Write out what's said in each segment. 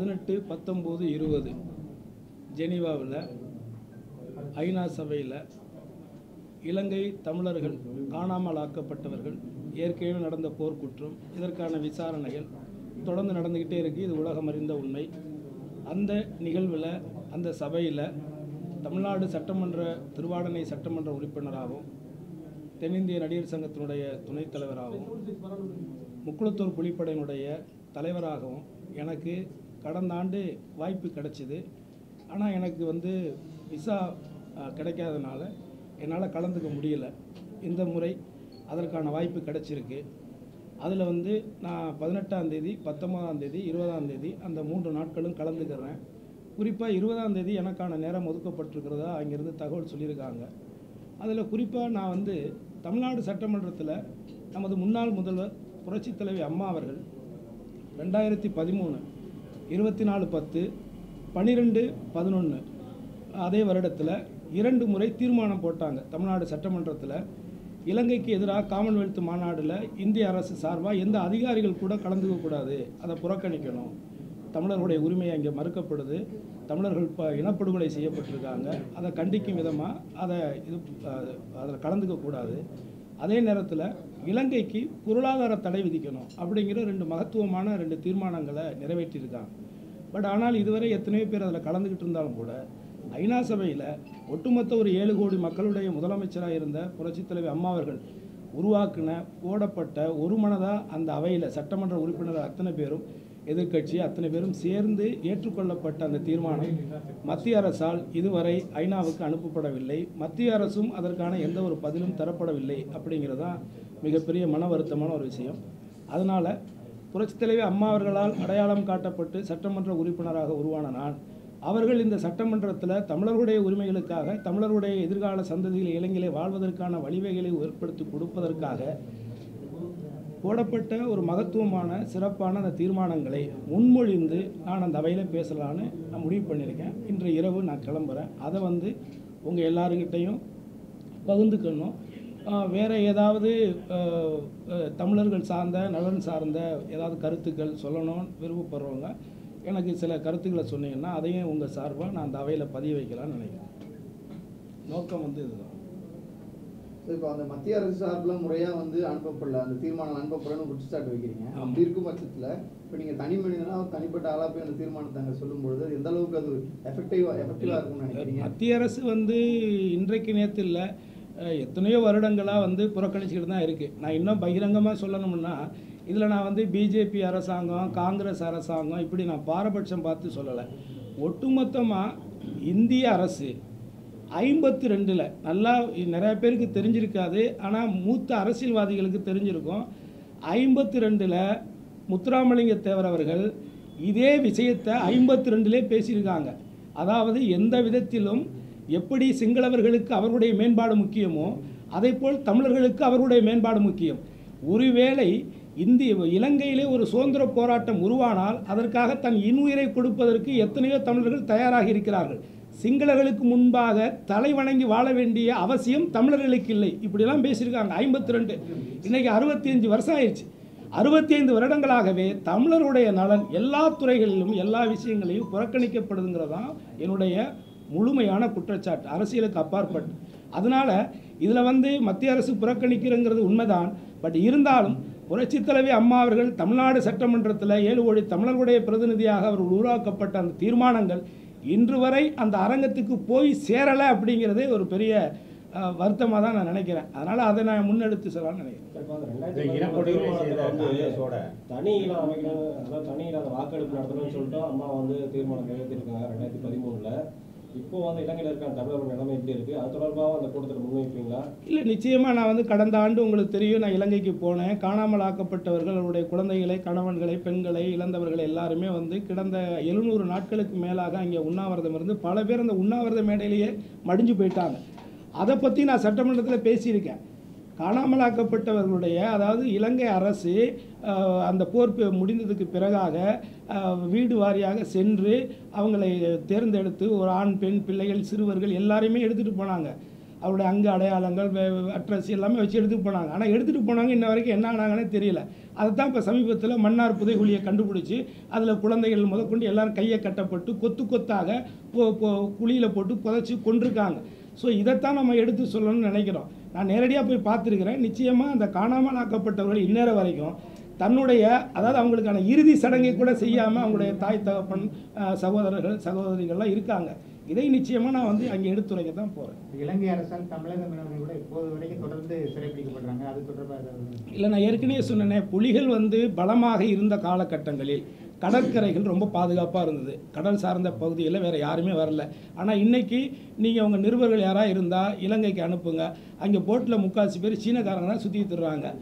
பதினெட்டு பத்தொம்போது இருபது ஜெனீவாவில் ஐநா சபையில் இலங்கை தமிழர்கள் காணாமல் ஆக்கப்பட்டவர்கள் ஏற்கனவே நடந்த போர்க்குற்றம் இதற்கான விசாரணைகள் தொடர்ந்து நடந்துக்கிட்டே இருக்குது இது உலகம் அறிந்த உண்மை அந்த நிகழ்வில் அந்த சபையில் தமிழ்நாடு சட்டமன்ற திருவாடனை சட்டமன்ற உறுப்பினராகவும் தென்னிந்திய நடிகர் சங்கத்தினுடைய துணைத் தலைவராகவும் முக்குளத்தூர் புலிப்படையினுடைய தலைவராகவும் எனக்கு கடந்த ஆண்டு வாய்ப்பு கிடைச்சிது ஆனால் எனக்கு வந்து விசா அஹ், கிடைக்காதனால என்னால் கலந்துக்க முடியல இந்த முறை அதற்கான வாய்ப்பு கிடைச்சிருக்கு அதில் வந்து நான் பதினெட்டாம் தேதி பத்தொன்பதாம் தேதி இருபதாம் தேதி அந்த மூன்று நாட்களும் கலந்துக்கிறேன் குறிப்பாக இருபதாம் தேதி எனக்கான நேரம் ஒதுக்கப்பட்டிருக்கிறதா அங்கேருந்து தகவல் சொல்லியிருக்காங்க அதில் குறிப்பாக நான் வந்து தமிழ்நாடு சட்டமன்றத்தில் நமது முன்னாள் முதல்வர் புரட்சித் தலைவி அம்மா அவர்கள் ரெண்டாயிரத்தி பதிமூணு இருபத்தி நாலு பத்து பன்னிரெண்டு பதினொன்று அதே வருடத்தில் இரண்டு முறை தீர்மானம் போட்டாங்க தமிழ்நாடு சட்டமன்றத்தில் இலங்கைக்கு எதிராக காமன்வெல்த் மாநாடில் இந்திய அரசு சார்பாக எந்த அதிகாரிகள் கூட கலந்துக்க கூடாது அதை புறக்கணிக்கணும் தமிழர்களுடைய உரிமை அங்கே மறுக்கப்படுது தமிழர்கள் இப்போ இனப்படுகொலை செய்யப்பட்டிருக்காங்க அதை கண்டிக்கும் விதமாக அதை இது அதில் கலந்துக்க கூடாது அதே நேரத்தில் இலங்கைக்கு பொருளாதார தடை விதிக்கணும் அப்படிங்கிற ரெண்டு மகத்துவமான ரெண்டு தீர்மானங்களை நிறைவேற்றியிருக்காங்க பட் ஆனால் இதுவரை எத்தனையோ பேர் அதில் கலந்துக்கிட்டு இருந்தாலும் கூட ஐநா சபையில் ஒட்டுமொத்த ஒரு ஏழு கோடி மக்களுடைய முதலமைச்சராக இருந்த புரட்சித் தலைவி அம்மா அவர்கள் உருவாக்கின போடப்பட்ட ஒரு மனதாக அந்த அவையில் சட்டமன்ற உறுப்பினர் அத்தனை பேரும் எதிர்க்கட்சி அத்தனை பேரும் சேர்ந்து ஏற்றுக்கொள்ளப்பட்ட அந்த தீர்மானம் மத்திய அரசால் இதுவரை ஐநாவுக்கு அனுப்பப்படவில்லை மத்திய அரசும் அதற்கான எந்த ஒரு பதிலும் தரப்படவில்லை அப்படிங்கிறது தான் மிகப்பெரிய மன வருத்தமான ஒரு விஷயம் அதனால் புரட்சித் தலைவி அம்மா அவர்களால் அடையாளம் காட்டப்பட்டு சட்டமன்ற உறுப்பினராக உருவான நான் அவர்கள் இந்த சட்டமன்றத்தில் தமிழர்களுடைய உரிமைகளுக்காக தமிழருடைய எதிர்கால சந்ததியில் இளைஞரை வாழ்வதற்கான வழிவகைகளை ஏற்படுத்தி கொடுப்பதற்காக போடப்பட்ட ஒரு மகத்துவமான சிறப்பான அந்த தீர்மானங்களை முன்மொழிந்து நான் அந்த அவையில் பேசலான்னு நான் முடிவு பண்ணியிருக்கேன் இன்று இரவு நான் கிளம்புறேன் அதை வந்து உங்கள் எல்லாருக்கிட்டையும் பகிர்ந்துக்கணும் ஆஹ் வேற ஏதாவது ஆஹ் ஆஹ் தமிழர்கள் சார்ந்த நலன் சார்ந்த ஏதாவது கருத்துக்கள் சொல்லணும்னு விருப்பப்படுறவங்க எனக்கு சில கருத்துக்களை சொன்னீங்கன்னா அதையும் உங்கள் சார்பாக நான் அந்த அவையில் பதிய வைக்கலாம்னு நினைக்கிறேன் நோக்கம் வந்து இதுதான் So, இப்போ அந்த மத்திய அரசு சார்பில் முறையாக வந்து அனுப்பப்படல அந்த தீர்மானம் அனுப்பப்படலன்னு குற்றச்சாட்டு வைக்கிறீங்க ஆமா. அப்படி இருக்கும் பட்சத்தில் இப்போ நீங்கள் தனி மனிதனா ஒரு தனிப்பட்ட ஆளாக போய் அந்த தீர்மானத்தை அங்கே சொல்லும்பொழுது எந்த அளவுக்கு அது எஃபெக்டிவாக எஃபெக்டிவாக இருக்கும்னு நினைக்கிறீங்க மத்திய அரசு வந்து இன்றைக்கு நேற்று இல்லை அஹ், எத்தனையோ வருடங்களாக வந்து புறக்கணிச்சுக்கிட்டு தான் இருக்குது நான் இன்னும் பகிரங்கமாக சொல்லணும்னா இதில் நான் வந்து பிஜேபி அரசாங்கம் காங்கிரஸ் அரசாங்கம் இப்படி நான் பாரபட்சம் பார்த்து சொல்லலை ஒட்டுமொத்தமாக இந்திய அரசு ஐம்பத்தி ரெண்டில் நல்லா நிறைய பேருக்கு தெரிஞ்சிருக்காது ஆனால் மூத்த அரசியல்வாதிகளுக்கு தெரிஞ்சிருக்கும் ஐம்பத்தி ரெண்டில் முத்துராமலிங்க தேவர் அவர்கள் இதே விஷயத்தை ஐம்பத்தி ரெண்டிலே பேசியிருக்காங்க அதாவது எந்த விதத்திலும் எப்படி சிங்களவர்களுக்கு அவர்களுடைய மேம்பாடு முக்கியமோ அதேபோல் தமிழர்களுக்கு அவர்களுடைய மேம்பாடு முக்கியம் ஒருவேளை இந்திய இலங்கையிலே ஒரு சுதந்திர போராட்டம் உருவானால் அதற்காக தன் இன்னுயிரை கொடுப்பதற்கு எத்தனையோ தமிழர்கள் தயாராக இருக்கிறார்கள் சிங்களர்களுக்கு முன்பாக தலை வணங்கி வாழ வேண்டிய அவசியம் தமிழர்களுக்கு இல்லை இப்படிலாம் பேசியிருக்காங்க ஐம்பத்தி ரெண்டு இன்னைக்கு அறுபத்தி அஞ்சு வருஷம் ஆயிடுச்சு அறுபத்தி ஐந்து வருடங்களாகவே தமிழருடைய நலன் எல்லா துறைகளிலும் எல்லா விஷயங்களையும் புறக்கணிக்கப்படுதுங்கிறது தான் என்னுடைய முழுமையான குற்றச்சாட்டு அரசியலுக்கு அப்பாற்பட்டு அதனால் இதில் வந்து மத்திய அரசு புறக்கணிக்கிறங்கிறது உண்மைதான் பட் இருந்தாலும் புரட்சித் தலைவி அம்மா அவர்கள் தமிழ்நாடு சட்டமன்றத்தில் ஏழு கோடி தமிழர்களுடைய பிரதிநிதியாக அவர் உருவாக்கப்பட்ட அந்த தீர்மானங்கள் இன்று வரை அந்த அரங்கத்துக்கு போய் சேரலை அப்படிங்கிறதே ஒரு பெரிய வருத்தமாக தான் நான் நினைக்கிறேன் அதனால் அதை நான் முன்னெடுத்து சொல்லலாம்னு நினைக்கிறேன் இப்ப அந்த இந்த ரெண்டாயிரத்தி இனப்படுகொலை செய்த பதிமூணு வந்து காங்கிரஸோட தனி இனம் அமைக்கணும் அதாவது தனி இனம் வாக்கெடுப்பு நடத்தணும்னு சொல்லிட்டு அம்மா வந்து தீர்மானம் நிறைவேற்றிருக்காங்க ரெண்டாயிரத்தி பதிமூணுல இப்போ வந்து இலங்கையில் இருக்க தமிழர்கள் நிலைமை எப்படி இருக்கு அது தொடர்பாக அந்த கூட்டத்தில் முன்வைப்பீங்களா இல்லை நிச்சயமாக நான் வந்து கடந்த ஆண்டு உங்களுக்கு தெரியும் நான் இலங்கைக்கு போனேன் காணாமல் ஆக்கப்பட்டவர்கள் அவருடைய குழந்தைகளை கணவன்களை பெண்களை இழந்தவர்கள் எல்லாருமே வந்து கிடந்த எழுநூறு நாட்களுக்கு மேலாக அங்கே உண்ணாவிரதம் இருந்து பல பேர் அந்த உண்ணாவிரத மேடையிலேயே மடிஞ்சு போயிட்டாங்க அதை பற்றி நான் சட்டமன்றத்தில் பேசியிருக்கேன் காணாமலாக்கப்பட்டவர்களுடைய அதாவது இலங்கை அரசு அஹ், அந்த போர் பி- முடிந்ததுக்கு பிறகாக அஹ், வீடு வாரியாக சென்று அவங்களை தேர்ந்தெடுத்து ஒரு ஆண் பெண் பிள்ளைகள் சிறுவர்கள் எல்லாரையுமே எடுத்துகிட்டு போனாங்க அவருடைய அங்க அடையாளங்கள் அட்ரஸ் எல்லாமே வச்சு எடுத்துட்டு போனாங்க ஆனால் எடுத்துகிட்டு போனாங்க இன்ன வரைக்கும் என்ன ஆனாங்கன்னே தெரியல அதை தான் இப்போ சமீபத்தில் மன்னார் புதைகுழியை கண்டுபிடிச்சி அதில் குழந்தைகள் முதற்கொண்டு எல்லாரும் கையை கட்டப்பட்டு கொத்து கொத்தாக குழியில் போட்டு புதைச்சி கொண்டிருக்காங்க ஸோ இதைத்தான் நம்ம எடுத்து சொல்லணும்னு நினைக்கிறோம் நான் நேரடியாக போய் பார்த்துருக்கிறேன் நிச்சயமாக அந்த காணாமல் ஆக்கப்பட்டவர்கள் இந்நேரம் வரைக்கும் தன்னுடைய அதாவது அவங்களுக்கான இறுதி சடங்கை கூட செய்யாமல் அவங்களுடைய தாய் தகப்பன் அஹ், சகோதரர்கள் சகோதரிகள்லாம் இருக்காங்க இதை நிச்சயமாக நான் வந்து அங்கே எடுத்துரைக்க தான் போகிறேன் இலங்கை அரசால் தமிழக மீனவர்கள் கூட இப்போது வரைக்கும் தொடர்ந்து சிறைப்பிடிக்கப்படுறாங்க அது தொடர்பாக ஏதாவது இல்லை நான் ஏற்கனவே சொன்னேனே புலிகள் வந்து பலமாக இருந்த காலகட்டங்களில் கடற்கரைகள் ரொம்ப பாதுகாப்பாக இருந்தது கடல் சார்ந்த பகுதியில் வேறு யாருமே வரல ஆனால் இன்னைக்கு நீங்கள் உங்கள் நிருபர்கள் யாராக இருந்தால் இலங்கைக்கு அனுப்புங்க அங்கே போட்டில் முக்கால்சி பேர் சீனக்காரங்க தான் சுற்றி தருவாங்க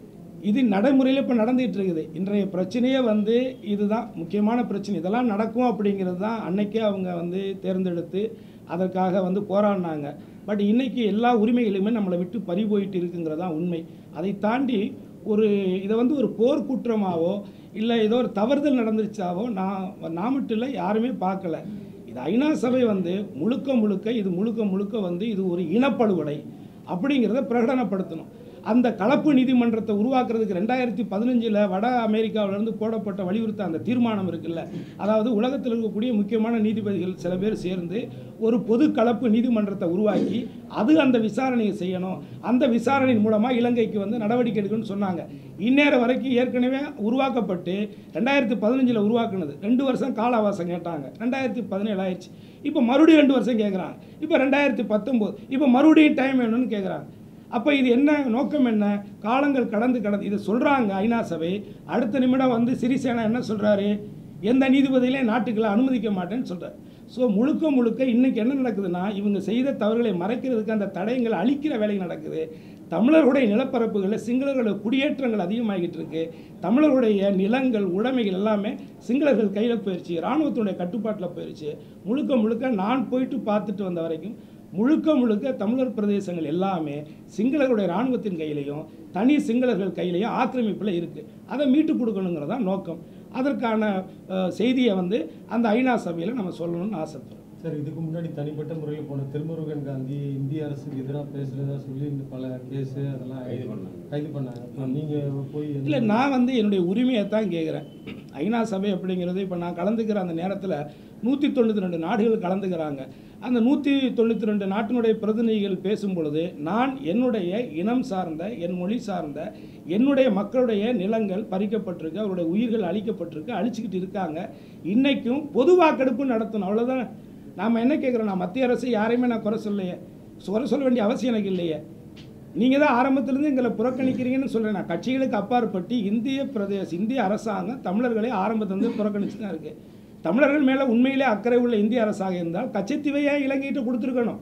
இது நடைமுறையில் இப்போ நடந்துகிட்டு இருக்குது இன்றைய பிரச்சனையே வந்து இதுதான் முக்கியமான பிரச்சனை இதெல்லாம் நடக்கும் அப்படிங்கிறது தான் அன்னைக்கே அவங்க வந்து தேர்ந்தெடுத்து அதற்காக வந்து போராடினாங்க பட் இன்னைக்கு எல்லா உரிமைகளுமே நம்மளை விட்டு பறி போயிட்டு இருக்குங்கிறது தான் உண்மை அதை தாண்டி ஒரு இதை வந்து ஒரு போர் குற்றமாவோ இல்லை ஏதோ ஒரு தவறுதல் நடந்துருச்சாவோ நான் நான் மட்டும் இல்லை யாருமே பார்க்கல இது ஐநா சபை வந்து முழுக்க முழுக்க இது முழுக்க முழுக்க வந்து இது ஒரு இனப்படுகொலை அப்படிங்கிறத பிரகடனப்படுத்தணும் அந்த கலப்பு நீதிமன்றத்தை உருவாக்குறதுக்கு ரெண்டாயிரத்தி பதினஞ்சில் வட அமெரிக்காவிலேருந்து போடப்பட்ட வலியுறுத்த அந்த தீர்மானம் இருக்குல்ல அதாவது உலகத்தில் இருக்கக்கூடிய முக்கியமான நீதிபதிகள் சில பேர் சேர்ந்து ஒரு பொது கலப்பு நீதிமன்றத்தை உருவாக்கி அது அந்த விசாரணையை செய்யணும் அந்த விசாரணையின் மூலமாக இலங்கைக்கு வந்து நடவடிக்கை எடுக்கணும்னு சொன்னாங்க இந்நேரம் வரைக்கும் ஏற்கனவே உருவாக்கப்பட்டு ரெண்டாயிரத்தி பதினஞ்சில் உருவாக்குனது ரெண்டு வருஷம் கால அவகாசம் கேட்டாங்க ரெண்டாயிரத்தி பதினேழு ஆயிடுச்சு இப்போ மறுபடியும் ரெண்டு வருஷம் கேட்குறாங்க இப்போ ரெண்டாயிரத்தி பத்தொம்போது இப்போ மறுபடியும் டைம் வேணும்னு கேட்குறாங்க அப்போ இது என்ன நோக்கம் என்ன காலங்கள் கடந்து கடந்து இதை சொல்கிறாங்க ஐநா சபை அடுத்த நிமிடம் வந்து சிறிசேனா என்ன சொல்கிறாரு எந்த நீதிபதியிலையும் நாட்டுக்களை அனுமதிக்க மாட்டேன்னு சொல்கிறார் ஸோ முழுக்க முழுக்க இன்றைக்கி என்ன நடக்குதுன்னா இவங்க செய்த தவறுகளை மறைக்கிறதுக்கு அந்த தடயங்களை அழிக்கிற வேலை நடக்குது தமிழர்களுடைய நிலப்பரப்புகளில் சிங்களர்களோட குடியேற்றங்கள் அதிகமாகிட்டு இருக்கு தமிழர்களுடைய நிலங்கள் உடைமைகள் எல்லாமே சிங்களர்கள் கையில் போயிடுச்சு இராணுவத்தினுடைய கட்டுப்பாட்டில் போயிடுச்சு முழுக்க முழுக்க நான் போயிட்டு பார்த்துட்டு வந்த வரைக்கும் முழுக்க முழுக்க தமிழர் பிரதேசங்கள் எல்லாமே சிங்களர்களுடைய இராணுவத்தின் கையிலையும் தனி சிங்களர்கள் கையிலையும் ஆக்கிரமிப்பில் இருக்குது அதை மீட்டு கொடுக்கணுங்கிறது தான் நோக்கம் அதற்கான அஹ், செய்தியை வந்து அந்த ஐநா சபையில் நம்ம சொல்லணும்னு ஆசைப்படுறோம் சார் இதுக்கு முன்னாடி தனிப்பட்ட முறையில் போன திருமுருகன் காந்தி இந்திய அரசுக்கு எதிராக பேசுறதா சொல்லி இந்த பல கேஸு அதெல்லாம் கைது பண்ணாங்க. கைது பண்ணாங்க இப்போ நீங்கள் போய் எந்த- இல்லை நான் வந்து என்னுடைய உரிமையை தான் கேட்குறேன் ஐநா சபை அப்படிங்கிறது இப்போ நான் கலந்துக்கிற அந்த நேரத்தில் நூற்றி தொண்ணூற்றி ரெண்டு நாடுகள் கலந்துக்கிறாங்க அந்த நூற்றி தொண்ணூற்றி ரெண்டு நாட்டினுடைய பிரதிநிதிகள் பேசும் பொழுது நான் என்னுடைய இனம் சார்ந்த என் மொழி சார்ந்த என்னுடைய மக்களுடைய நிலங்கள் பறிக்கப்பட்டிருக்கு அவருடைய உயிர்கள் அழிக்கப்பட்டிருக்கு அழிச்சிக்கிட்டு இருக்காங்க இன்றைக்கும் பொது வாக்கெடுப்பு நடத்தணும் அவ்வளோதான் நாம் என்ன கேட்குறோம் நான் மத்திய அரசு யாரையுமே நான் குறை சொல்லலையே குறை சொல்ல வேண்டிய அவசியம் எனக்கு இல்லையே நீங்கள் தான் ஆரம்பத்திலேருந்து எங்களை புறக்கணிக்கிறீங்கன்னு சொல்கிறேன் நான் கட்சிகளுக்கு அப்பாற்பட்டு இந்திய பிரதேச இந்திய அரசாங்கம் தமிழர்களை ஆரம்பத்திலேருந்து புறக்கணிச்சு தான் இருக்குது தமிழர்கள் மேலே உண்மையிலே அக்கறை உள்ள இந்திய அரசாக இருந்தால் கச்சத்தீவையே இலங்கைகிட்ட கொடுத்துருக்கணும்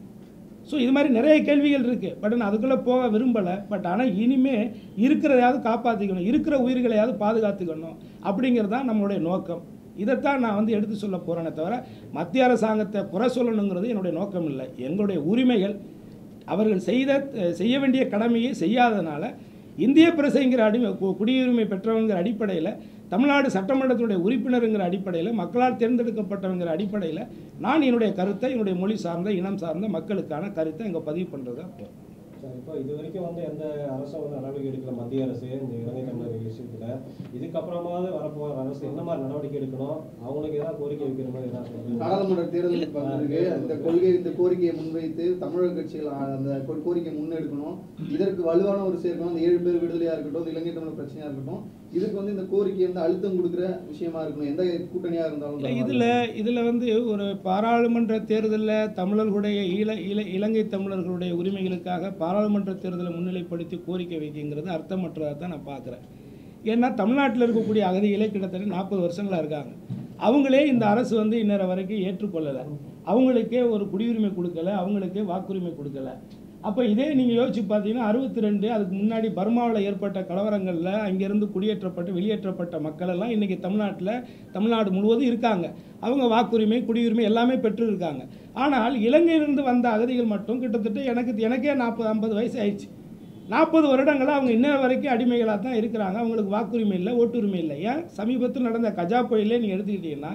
ஸோ இது மாதிரி நிறைய கேள்விகள் இருக்குது பட் நான் அதுக்குள்ளே போக விரும்பலை பட் ஆனால் இனிமே இருக்கிறதையாவது காப்பாற்றிக்கணும் இருக்கிற உயிர்களையாவது பாதுகாத்துக்கணும் அப்படிங்கிறது தான் நம்மளுடைய நோக்கம் இதைத்தான் நான் வந்து எடுத்து சொல்ல போகிறேனே தவிர மத்திய அரசாங்கத்தை குறை சொல்லணுங்கிறது என்னுடைய நோக்கம் இல்லை எங்களுடைய உரிமைகள் அவர்கள் செய்த செய்ய வேண்டிய கடமையை செய்யாதனால இந்திய பிரசைங்கிற அடி கு- குடியுரிமை பெற்றவங்கிற அடிப்படையில் தமிழ்நாடு சட்டமன்றத்துடைய உறுப்பினருங்கிற அடிப்படையில் மக்களால் தேர்ந்தெடுக்கப்பட்டவங்கிற அடிப்படையில் நான் என்னுடைய கருத்தை என்னுடைய மொழி சார்ந்த இனம் சார்ந்த மக்களுக்கான கருத்தை இங்கே பதிவு பண்ணுறதா சார் இப்போ இது வரைக்கும் வந்து எந்த அரசும் வந்து நடவடிக்கை எடுக்கல மத்திய அரசு இந்த இலங்கை தமிழர் விஷயத்துல இதுக்கப்புறமாவது வரப்போகிற அரசு என்ன மாதிரி நடவடிக்கை எடுக்கணும் அவங்களுக்கு ஏதாவது கோரிக்கை வைக்கிற மாதிரி ஏதாவது சொல்லுங்க. நாடாளுமன்ற தேர்தல் வந்திருக்கு இந்த கொள்கை இந்த கோரிக்கையை முன்வைத்து தமிழக கட்சிகள் ஆ- அந்த கோ- கோரிக்கையை முன்னெடுக்கணும் இதற்கு வலுவான ஒரு சேர்க்கணும் அந்த ஏழு பேர் விடுதலையா இருக்கட்டும் இந்த இலங்கை தமிழர் பிரச்சனையா இருக்கட்டும் இதுக்கு வந்து இந்த கோரிக்கை வந்து அழுத்தம் கொடுக்குற விஷயமா இருக்கணும் எந்த கூட்டணியா இருந்தாலும் இல்லை இதில் இதில் வந்து ஒரு பாராளுமன்ற தேர்தலில் தமிழர்களுடைய ஈழ இல இலங்கை தமிழர்களுடைய உரிமைகளுக்காக பாராளுமன்ற தேர்தலை முன்னிலைப்படுத்தி கோரிக்கை வைக்கிங்கிறது அர்த்தமற்றதாக தான் நான் பார்க்குறேன் ஏன்னா தமிழ்நாட்டில் இருக்கக்கூடிய அகதிகளே கிட்டத்தட்ட நாற்பது வருஷங்களாக இருக்காங்க அவங்களே இந்த அரசு வந்து இந்நேரம் வரைக்கும் ஏற்றுக்கொள்ளலை அவங்களுக்கே ஒரு குடியுரிமை கொடுக்கல அவங்களுக்கே வாக்குரிமை கொடுக்கல அப்போ இதே நீங்கள் யோசிச்சு பார்த்தீங்கன்னா அறுபத்தி ரெண்டு அதுக்கு முன்னாடி பர்மாவில் ஏற்பட்ட கலவரங்களில் அங்கேருந்து குடியேற்றப்பட்டு வெளியேற்றப்பட்ட மக்கள் எல்லாம் இன்றைக்கி தமிழ்நாட்டில் தமிழ்நாடு முழுவதும் இருக்காங்க அவங்க வாக்குரிமை குடியுரிமை எல்லாமே பெற்று இருக்காங்க ஆனால் இலங்கையிலிருந்து வந்த அகதிகள் மட்டும் கிட்டத்தட்ட எனக்கு எனக்கே நாற்பது ஐம்பது வயசு ஆயிடுச்சு நாற்பது வருடங்களாக அவங்க இன்ன வரைக்கும் அடிமைகளாக தான் இருக்கிறாங்க அவங்களுக்கு வாக்குரிமை இல்லை ஓட்டுரிமை இல்லை ஏன் சமீபத்தில் நடந்த கஜா புயலே நீங்கள் எடுத்துக்கிட்டிங்கன்னா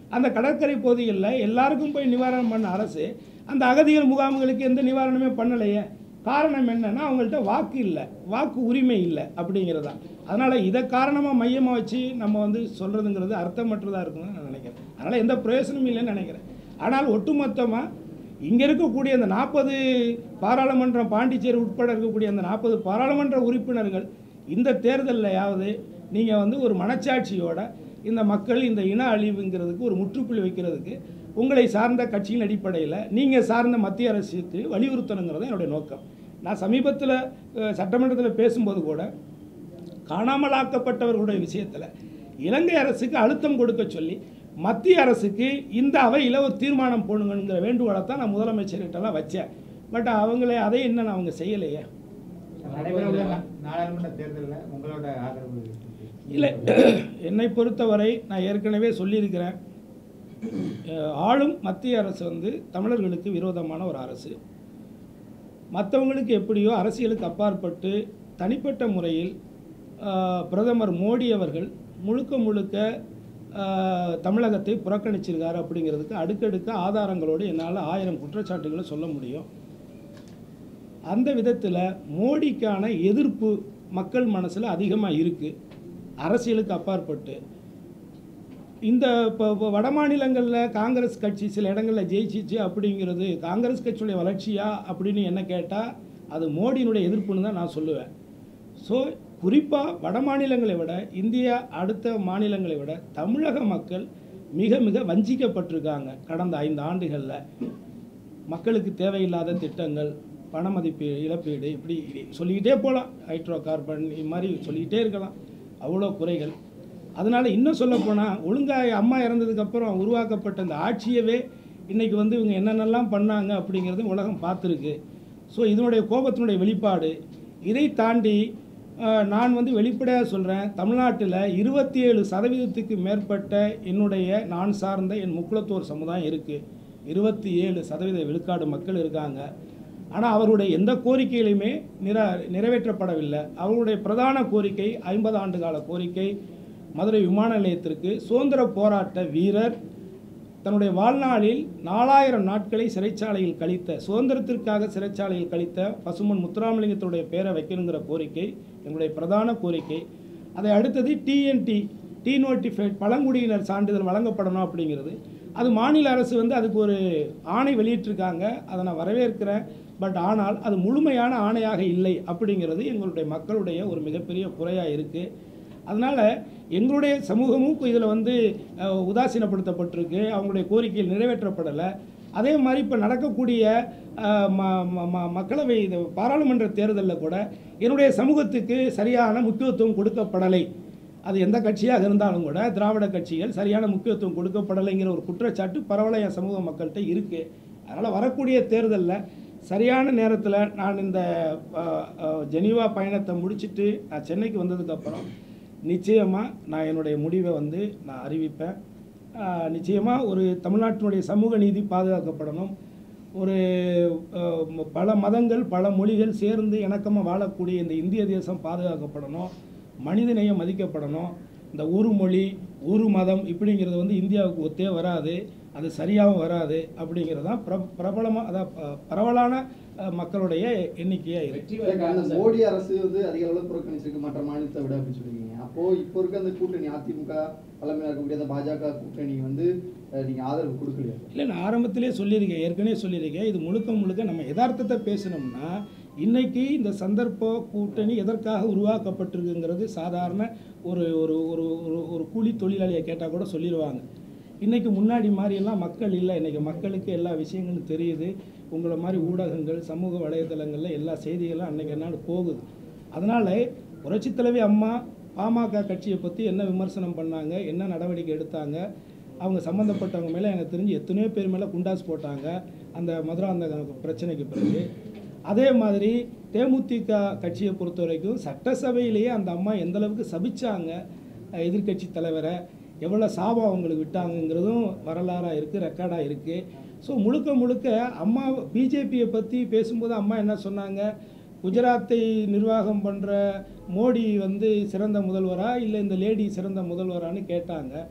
அந்த கடற்கரை பகுதிகளில் எல்லாருக்கும் போய் நிவாரணம் பண்ண அரசு அந்த அகதிகள் முகாம்களுக்கு எந்த நிவாரணமே பண்ணலையே காரணம் என்னன்னா அவங்கள்ட்ட வாக்கு இல்லை வாக்கு உரிமை இல்லை அப்படிங்கிறது தான் அதனால் இதை காரணமாக மையமாக வச்சு நம்ம வந்து சொல்கிறதுங்கிறது அர்த்தமற்றதாக இருக்கும்னு நான் நினைக்கிறேன் அதனால் எந்த பிரயோசனமும் இல்லைன்னு நினைக்கிறேன் ஆனால் ஒட்டுமொத்தமாக இங்கே இருக்கக்கூடிய அந்த நாற்பது பாராளுமன்றம் பாண்டிச்சேரி உட்பட இருக்கக்கூடிய அந்த நாற்பது பாராளுமன்ற உறுப்பினர்கள் இந்த தேர்தல்லையாவது நீங்கள் வந்து ஒரு மனச்சாட்சியோட இந்த மக்கள் இந்த இன அழிவுங்கிறதுக்கு ஒரு முற்றுப்புள்ளி வைக்கிறதுக்கு உங்களை சார்ந்த கட்சியின் அடிப்படையில் நீங்கள் சார்ந்த மத்திய அரசுக்கு வலியுறுத்தணுங்கிறது என்னுடைய நோக்கம் நான் சமீபத்தில் சட்டமன்றத்தில் பேசும்போது கூட காணாமலாக்கப்பட்டவர்களுடைய விஷயத்தில் இலங்கை அரசுக்கு அழுத்தம் கொடுக்க சொல்லி மத்திய அரசுக்கு இந்த அவையில் ஒரு தீர்மானம் போடுங்கிற வேண்டுகோளை தான் நான் முதலமைச்சர்கிட்டலாம் வச்சேன் பட் அவங்களே அதை என்னன்னு அவங்க செய்யலையே நடைபெறவுள்ள நா- நாடாளுமன்ற தேர்தலில் உங்களோட ஆதரவு இல்லை என்னை பொறுத்தவரை நான் ஏற்கனவே சொல்லியிருக்கிறேன் அஹ், ஆளும் மத்திய அரசு வந்து தமிழர்களுக்கு விரோதமான ஒரு அரசு மற்றவங்களுக்கு எப்படியோ அரசியலுக்கு அப்பாற்பட்டு தனிப்பட்ட முறையில் அஹ், பிரதமர் மோடி அவர்கள் முழுக்க முழுக்க அஹ், தமிழகத்தை புறக்கணிச்சிருக்காரு அப்படிங்கிறதுக்கு அடுக்கடுக்க ஆதாரங்களோடு என்னால் ஆயிரம் குற்றச்சாட்டுகளை சொல்ல முடியும் அந்த விதத்தில் மோடிக்கான எதிர்ப்பு மக்கள் மனசில் அதிகமாக இருக்குது அரசியலுக்கு அப்பாற்பட்டு இந்த இப்போ இப்போ வட மாநிலங்களில் காங்கிரஸ் கட்சி சில இடங்களில் ஜெயிச்சிச்சு அப்படிங்கிறது காங்கிரஸ் கட்சியுடைய வளர்ச்சியா அப்படின்னு என்ன கேட்டால் அது மோடியினுடைய எதிர்ப்புன்னு தான் நான் சொல்லுவேன் ஸோ குறிப்பாக வட மாநிலங்களை விட இந்தியா அடுத்த மாநிலங்களை விட தமிழக மக்கள் மிக மிக வஞ்சிக்கப்பட்டிருக்காங்க கடந்த ஐந்து ஆண்டுகளில் மக்களுக்கு தேவையில்லாத திட்டங்கள் பண மதிப்பு இழப்பீடு இப்படி சொல்லிக்கிட்டே போகலாம் ஹைட்ரோ கார்பன் இது மாதிரி சொல்லிக்கிட்டே இருக்கலாம் அவ்வளோ குறைகள் அதனால் இன்னும் சொல்லப்போனால் ஒழுங்காக அம்மா இறந்ததுக்கப்புறம் உருவாக்கப்பட்ட இந்த ஆட்சியவே இன்றைக்கி வந்து இவங்க என்னென்னலாம் பண்ணாங்க அப்படிங்கிறது உலகம் பார்த்துருக்கு ஸோ இதனுடைய கோபத்தினுடைய வெளிப்பாடு இதை தாண்டி அஹ், நான் வந்து வெளிப்படையாக சொல்கிறேன் தமிழ்நாட்டில் இருபத்தி ஏழு சதவீதத்துக்கு மேற்பட்ட என்னுடைய நான் சார்ந்த என் முக்குளத்தோர் சமுதாயம் இருக்குது இருபத்தி ஏழு சதவீத விழுக்காடு மக்கள் இருக்காங்க ஆனால் அவருடைய எந்த கோரிக்கையிலுமே நிற நிறைவேற்றப்படவில்லை அவருடைய பிரதான கோரிக்கை ஐம்பது ஆண்டு கால கோரிக்கை மதுரை விமான நிலையத்திற்கு சுதந்திர போராட்ட வீரர் தன்னுடைய வாழ்நாளில் நாலாயிரம் நாட்களை சிறைச்சாலையில் கழித்த சுதந்திரத்திற்காக சிறைச்சாலையில் கழித்த பசுமன் முத்துராமலிங்கத்துடைய பேரை வைக்கணுங்கிற கோரிக்கை எங்களுடைய பிரதான கோரிக்கை அதை அடுத்தது டிஎன்டி டி நோட்டிஃபைட் பழங்குடியினர் சான்றிதழ் வழங்கப்படணும் அப்படிங்கிறது அது மாநில அரசு வந்து அதுக்கு ஒரு ஆணை வெளியிட்டிருக்காங்க அதை நான் வரவேற்கிறேன் பட் ஆனால் அது முழுமையான ஆணையாக இல்லை அப்படிங்கிறது எங்களுடைய மக்களுடைய ஒரு மிகப்பெரிய குறையாக இருக்குது அதனால் எங்களுடைய சமூகமும் இதில் வந்து அஹ், உதாசீனப்படுத்தப்பட்டிருக்கு அவங்களுடைய கோரிக்கைகள் நிறைவேற்றப்படலை அதே மாதிரி இப்போ நடக்கக்கூடிய அஹ், ம- ம- ம- மக்களவை இது பாராளுமன்ற தேர்தலில் கூட என்னுடைய சமூகத்துக்கு சரியான முக்கியத்துவம் கொடுக்கப்படலை அது எந்த கட்சியாக இருந்தாலும் கூட திராவிட கட்சிகள் சரியான முக்கியத்துவம் கொடுக்கப்படலைங்கிற ஒரு குற்றச்சாட்டு பரவலாக என் சமூக மக்கள்கிட்ட இருக்குது அதனால் வரக்கூடிய தேர்தலில் சரியான நேரத்தில் நான் இந்த அஹ், அஹ், ஜெனீவா பயணத்தை முடிச்சிட்டு நான் சென்னைக்கு வந்ததுக்கப்புறம் நிச்சயமாக நான் என்னுடைய முடிவை வந்து நான் அறிவிப்பேன் நிச்சயமாக ஒரு தமிழ்நாட்டினுடைய சமூக நீதி பாதுகாக்கப்படணும் ஒரு அஹ், ம- பல மதங்கள் பல மொழிகள் சேர்ந்து இணக்கமாக வாழக்கூடிய இந்த இந்திய தேசம் பாதுகாக்கப்படணும் மனிதநேயம் மதிக்கப்படணும் இந்த ஒரு மொழி ஒரு மதம் இப்படிங்கிறது வந்து இந்தியாவுக்கு ஒத்தே வராது அது சரியாகவும் வராது அப்படிங்கிறது தான் பிர பிரபலமாக அதான் ப- பரவலான அஹ், மக்களுடைய எண்ணிக்கையாக இருக்குது இல்ல, கடந்த மோடி அரசு வந்து அதிக அளவுல புறக்கணிச்சிருக்கு மற்ற மாநிலத்தை விட அப்படின்னு சொல்லிருக்கீங்க அப்போ இப்போ இருக்க அந்த கூட்டணி அதிமுக தலைமையில் இருக்கக்கூடிய அந்த பாஜக கூட்டணி வந்து அஹ், நீங்க ஆதரவு கொடுக்கலையா இல்லை நான் ஆரம்பத்திலே சொல்லியிருக்கேன் ஏற்கனவே சொல்லியிருக்கேன் இது முழுக்க முழுக்க நம்ம யதார்த்தத்தை பேசணும்னா இன்னைக்கு இந்த சந்தர்ப்ப கூட்டணி எதற்காக உருவாக்கப்பட்டிருக்குங்கிறது சாதாரண ஒரு ஒரு ஒரு ஒரு ஒரு கூலி தொழிலாளியை கேட்டால் கூட சொல்லிடுவாங்க இன்னைக்கு முன்னாடி மாதிரியெல்லாம் மக்கள் இல்லை இன்னைக்கு மக்களுக்கு எல்லா விஷயங்களும் தெரியுது உங்களை மாதிரி ஊடகங்கள் சமூக வலைதளங்களில் எல்லா செய்திகளும் அன்னைக்கு என்னால் போகுது அதனால் புரட்சித் தலைவி அம்மா பாமக கட்சியை பற்றி என்ன விமர்சனம் பண்ணாங்க என்ன நடவடிக்கை எடுத்தாங்க அவங்க சம்மந்தப்பட்டவங்க மேலே எனக்கு தெரிஞ்சு எத்தனையோ பேர் மேலே குண்டாஸ் போட்டாங்க அந்த மதுராந்த பிரச்சனைக்கு பிறகு அதே மாதிரி தேமுதிக கட்சியை பொறுத்த வரைக்கும் சட்டசபையிலேயே அந்த அம்மா எந்த அளவுக்கு சபிச்சாங்க எதிர்க்கட்சி தலைவரை எவ்வளோ சாபம் அவங்களுக்கு விட்டாங்கங்கிறதும் வரலாறாக இருக்குது ரெக்கார்டாக இருக்குது ஸோ முழுக்க முழுக்க அம்மா பிஜேபியை பற்றி பேசும்போது அம்மா என்ன சொன்னாங்க குஜராத்தை நிர்வாகம் பண்ணுற மோடி வந்து சிறந்த முதல்வரா இல்லை இந்த லேடி சிறந்த முதல்வரான்னு கேட்டாங்க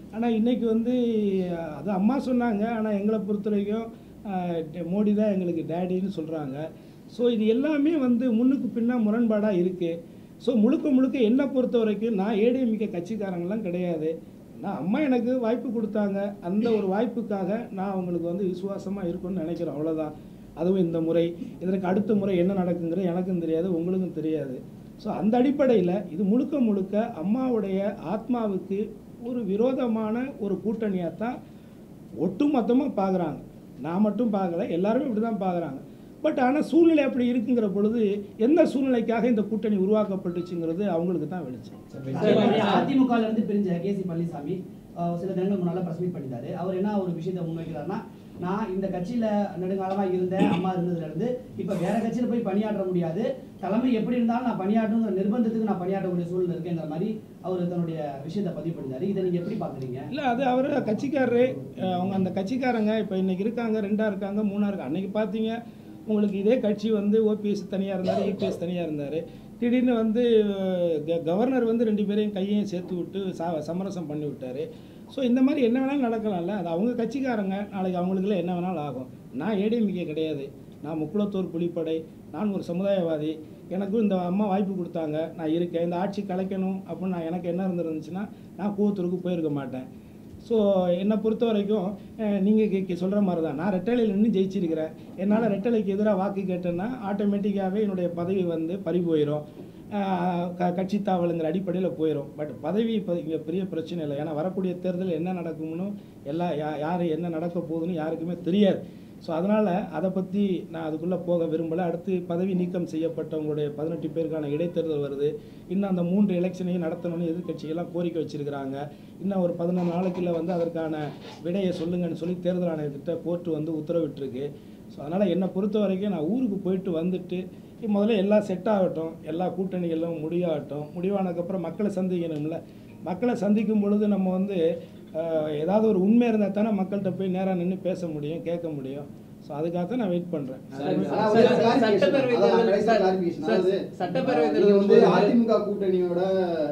ஆனால் இன்றைக்கி வந்து அது அம்மா சொன்னாங்க ஆனால் எங்களை பொறுத்த வரைக்கும் அஹ், ட- மோடி தான் எங்களுக்கு டேடின்னு சொல்கிறாங்க ஸோ இது எல்லாமே வந்து முன்னுக்கு பின்னா முரண்பாடாக இருக்குது ஸோ முழுக்க முழுக்க என்னை பொறுத்த வரைக்கும் நான் ஏடிஎம்கே கட்சிக்காரங்களாம் கிடையாது நான் அம்மா எனக்கு வாய்ப்பு கொடுத்தாங்க அந்த ஒரு வாய்ப்புக்காக நான் அவங்களுக்கு வந்து விசுவாசமாக இருக்கும்னு நினைக்கிறேன் அவ்வளோதான் அதுவும் இந்த முறை இதற்கு அடுத்த முறை என்ன நடக்குங்கிறது எனக்கும் தெரியாது உங்களுக்கும் தெரியாது ஸோ அந்த அடிப்படையில் இது முழுக்க முழுக்க அம்மாவுடைய ஆத்மாவுக்கு ஒரு விரோதமான ஒரு கூட்டணியாக தான் ஒட்டுமொத்தமாக பார்க்குறாங்க நான் மட்டும் பார்க்கல எல்லாருமே இப்படி தான் பார்க்குறாங்க பட் ஆனால் சூழ்நிலை அப்படி இருக்குங்கிற பொழுது எந்த சூழ்நிலைக்காக இந்த கூட்டணி உருவாக்கப்பட்டுச்சுங்கிறது அவங்களுக்கு தான் வெளிச்சம் அதிமுக ல இருந்து பிரிஞ்ச கே சி பழனிசாமி அஹ், சில தினங்கள் முன்னால பிரஸ் மீட் பண்ணிட்டாரு அவர் என்ன ஒரு விஷயத்தை முன்வைக்கிறாருன்னா நான் இந்த கட்சியில நெடுங்காலமா இருந்தேன் அம்மா இருந்ததுல இருந்து இப்ப வேற கட்சியில போய் பணியாற்ற முடியாது தலைமை எப்படி இருந்தாலும் நான் பணியாற்றணுங்கிற நிர்பந்தத்துக்கு நான் பணியாற்றக்கூடிய சூழ்நிலை இருக்கேங்கிற மாதிரி அவர் தன்னுடைய விஷயத்தை பதிவு பண்ணிட்டாரு இதை நீங்க எப்படி பாக்குறீங்க இல்லை அது அவர் கட்சிக்காரரு அஹ் அவங்க அந்த கட்சிக்காரங்க இப்போ இன்னைக்கு இருக்காங்க ரெண்டா இருக்காங்க மூணா இருக்காங்க அன்னைக்கு பார்த்தீங்க உங்களுக்கு இதே கட்சி வந்து ஓபிஎஸ் தனியாக இருந்தார் இபிஎஸ் தனியாக இருந்தார் திடீர்னு வந்து அஹ், க- கவர்னர் வந்து ரெண்டு பேரையும் கையையும் சேர்த்து விட்டு சா சமரசம் பண்ணி விட்டார் ஸோ இந்த மாதிரி என்ன வேணாலும் நடக்கலாம்ல அது அவங்க கட்சிக்காரங்க நாளைக்கு அவங்களுக்குலாம் என்ன வேணாலும் ஆகும் நான் ஏடிஎம்கே கிடையாது நான் முக்குளத்தூர் புலிப்படை நான் ஒரு சமுதாயவாதி எனக்கும் இந்த அம்மா வாய்ப்பு கொடுத்தாங்க நான் இருக்கேன் இந்த ஆட்சி கலைக்கணும் அப்படின்னு நான் எனக்கு என்ன இருந்துருந்துச்சுன்னா நான் கூவத்தூருக்கு போயிருக்க மாட்டேன் ஸோ என்னை பொறுத்த வரைக்கும் நீங்கள் சொல்கிற மாதிரி தான் நான் ரெட்டலையில் நின்று ஜெயிச்சிருக்கிறேன் என்னால் ரெட்டலைக்கு எதிராக வாக்கு கேட்டேன்னா ஆட்டோமேட்டிக்காகவே என்னுடைய பதவி வந்து பறி போயிடும் அஹ் க கட்சி தாவலுங்கிற அடிப்படையில் போயிடும் பட் பதவி இப்போ இங்கே பெரிய பிரச்சனை இல்லை ஏன்னா வரக்கூடிய தேர்தல் என்ன நடக்கும்னு எல்லாம் யா யார் என்ன நடக்க போகுதுன்னு யாருக்குமே தெரியாது ஸோ அதனால் அதை பற்றி நான் அதுக்குள்ளே போக விரும்பலை அடுத்து பதவி நீக்கம் செய்யப்பட்டவங்களுடைய பதினெட்டு பேருக்கான இடைத்தேர்தல் வருது இன்னும் அந்த மூன்று எலெக்ஷனையும் நடத்தணும்னு எதிர்க்கட்சிகள்லாம் கோரிக்கை வச்சிருக்கிறாங்க இன்னும் ஒரு பதினொன்று நாளைக்குள்ள வந்து அதற்கான விடையை சொல்லுங்கன்னு சொல்லி தேர்தல் ஆணையத்திட்ட கோர்ட்டு வந்து உத்தரவிட்டிருக்கு ஸோ அதனால் என்னை பொறுத்த வரைக்கும் நான் ஊருக்கு போயிட்டு வந்துட்டு முதல்ல எல்லாம் செட் ஆகட்டும் எல்லா கூட்டணிகளும் முடியாகட்டும் முடிவானதுக்கப்புறம் மக்களை சந்திக்கணும்ல மக்களை சந்திக்கும் பொழுது நம்ம வந்து அஹ், ஏதாவது ஒரு உண்மை இருந்தால் தானே மக்கள்கிட்ட போய் நேராக நின்று பேச முடியும் கேட்க முடியும் ஸோ அதுக்காக தான் நான் வெயிட் பண்ணுறேன் ஆனா ஒரு clarification. சட்டப்பேரவை அதான் நான் தேர்தல் கடைசியா சார், clarification. சார், அதாவது, சட்டப்பேரவை நீங்க தேர்தல் வந்து போது- அதிமுக கூட்டணியோட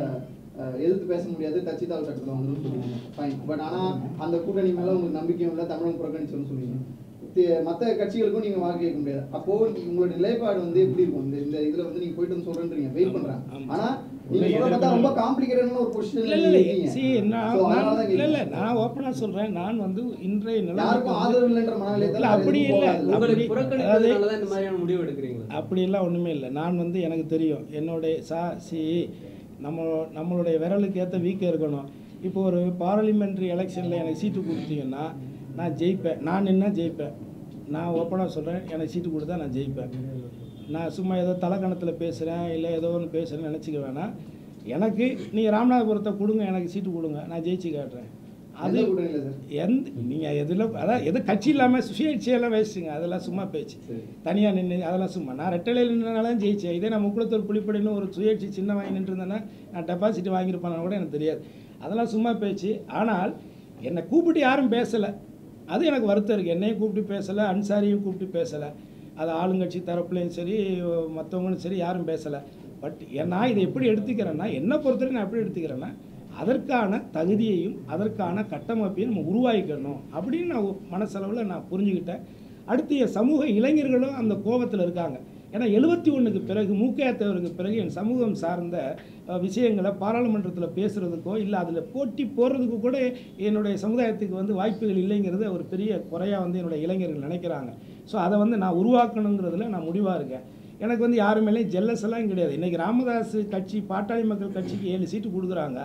அஹ், எதிர்த்து பேச முடியாது கட்சித்தாள் சட்டத்தில் வந்து சொல்லுவீங்க ஃபைன் பட் ஆனா அந்த கூட்டணி மேல உங்களுக்கு நம்பிக்கையும் இல்லை தமிழகம் புறக்கணிச்சோன்னு சொல்லுவீங்க தி- மத்த கட்சிகளுக்கும் நீங்க வாக்கு கேட்க முடியாது அப்போ நீங்க- உங்களோட நிலைப்பாடு வந்து எப்படி இருக்கும் இந்த இந்த இதுல வந்து நீங்க போயிட்டு வந்து சொல்றேன்றீங்க வெயிட் பண்றேன் ஆமா. ஆனா நீங்க சொல்ல பார்த்தா ரொம்ப காம்ப்ளிகேட்டடான ஒரு இல்லை பொசிஷன்ல இல்லை இருக்கீங்க சி நான் So, அதனால நான் தான் இல்லை இல்லை கேட்கிறேன். நான் ஓப்பனாக சொல்கிறேன் நான் வந்து இன்றைய நிலைமைக்கு யாருக்கும் வந்து- ஆதரவு இல்லைன்ற மனநிலையத்தில் இல்ல, அப்படி எதுவும் இல்ல. போகாது. உங்களை அப்படி- புறக்கணிப்பதனால தான் இந்த மாதிரியான முடிவு எடுக்கிறீங்களா அப்படியெல்லாம் ஒன்றுமே இல்லை நான் வந்து எனக்கு தெரியும் என்னுடைய சா சி நம்ம நம்மளுடைய விரலுக்கு ஏற்ற வீக்கம் இருக்கணும் இப்போ ஒரு பார்லிமெண்ட்ரி எலெக்ஷனில் எனக்கு சீட்டு கொடுத்தீங்கன்னா நான் ஜெயிப்பேன் நான் நின்னா ஜெயிப்பேன் நான் ஓப்பனாக சொல்கிறேன் எனக்கு சீட்டு கொடுத்தா நான் ஜெயிப்பேன் நான் சும்மா ஏதோ தலைக்கணத்தில் பேசுகிறேன் இல்லை ஏதோ ஒன்று பேசுகிறேன்னு நினச்சிக்க வேணாம் எனக்கு நீங்கள் ராமநாதபுரத்தை கொடுங்க எனக்கு சீட்டு கொடுங்க நான் ஜெயிச்சு காட்டுறேன் அது எந்த கூட்டணியில சார் எந்த நீங்கள் எதில் அதான் எது கட்சி இல்லாமல் சுயேட்சையெல்லாம் வேஸ்ட்டுங்க அதெல்லாம் சும்மா பேச்சு தனியாக நின்று அதெல்லாம் சும்மா நான் ரெட்டலையில் நின்றனால தான் ஜெயிச்சேன் இதே நான் முக்குளத்தூர் புலிப்படின்னு ஒரு சுயேட்சை சின்ன வாங்கி நின்றுருந்தேன்னா நான் டெபாசிட் வாங்கியிருப்பேன்னு கூட எனக்கு தெரியாது அதெல்லாம் சும்மா பேச்சு ஆனால் என்னை கூப்பிட்டு யாரும் பேசலை அது எனக்கு வருத்தம் இருக்குது என்னையும் கூப்பிட்டு பேசலை அன்சாரியும் கூப்பிட்டு பேசலை அது ஆளுங்கட்சி தரப்புலையும் சரி மற்றவங்களும் சரி யாரும் பேசலை பட் நான் இதை எப்படி எடுத்துக்கிறேன்னா என்னை பொறுத்தவரை நான் எப்படி எடுத்துக்கிறேன்னா அதற்கான தகுதியையும் அதற்கான கட்டமைப்பையும் நம்ம உருவாக்கிக்கணும் அப்படின்னு நான் மனசளவில் நான் புரிஞ்சுக்கிட்டேன் அடுத்து என் சமூக இளைஞர்களும் அந்த கோபத்தில் இருக்காங்க ஏன்னா எழுபத்தி ஒன்றுக்கு பிறகு மூக்கையாத்தவருக்கு பிறகு என் சமூகம் சார்ந்த அஹ், விஷயங்களை பாராளுமன்றத்தில் பேசுகிறதுக்கோ இல்லை அதில் போட்டி போடுறதுக்கு கூட என்னுடைய சமுதாயத்துக்கு வந்து வாய்ப்புகள் இல்லைங்கிறது ஒரு பெரிய குறையாக வந்து என்னுடைய இளைஞர்கள் நினைக்கிறாங்க ஸோ அதை வந்து நான் உருவாக்கணுங்கிறதுல நான் முடிவாக இருக்கேன் எனக்கு வந்து யாரு மேலேயும் ஜெல்லஸ் எல்லாம் கிடையாது இன்றைக்கி ராமதாஸ் கட்சி பாட்டாளி மக்கள் கட்சிக்கு ஏழு சீட்டு கொடுக்குறாங்க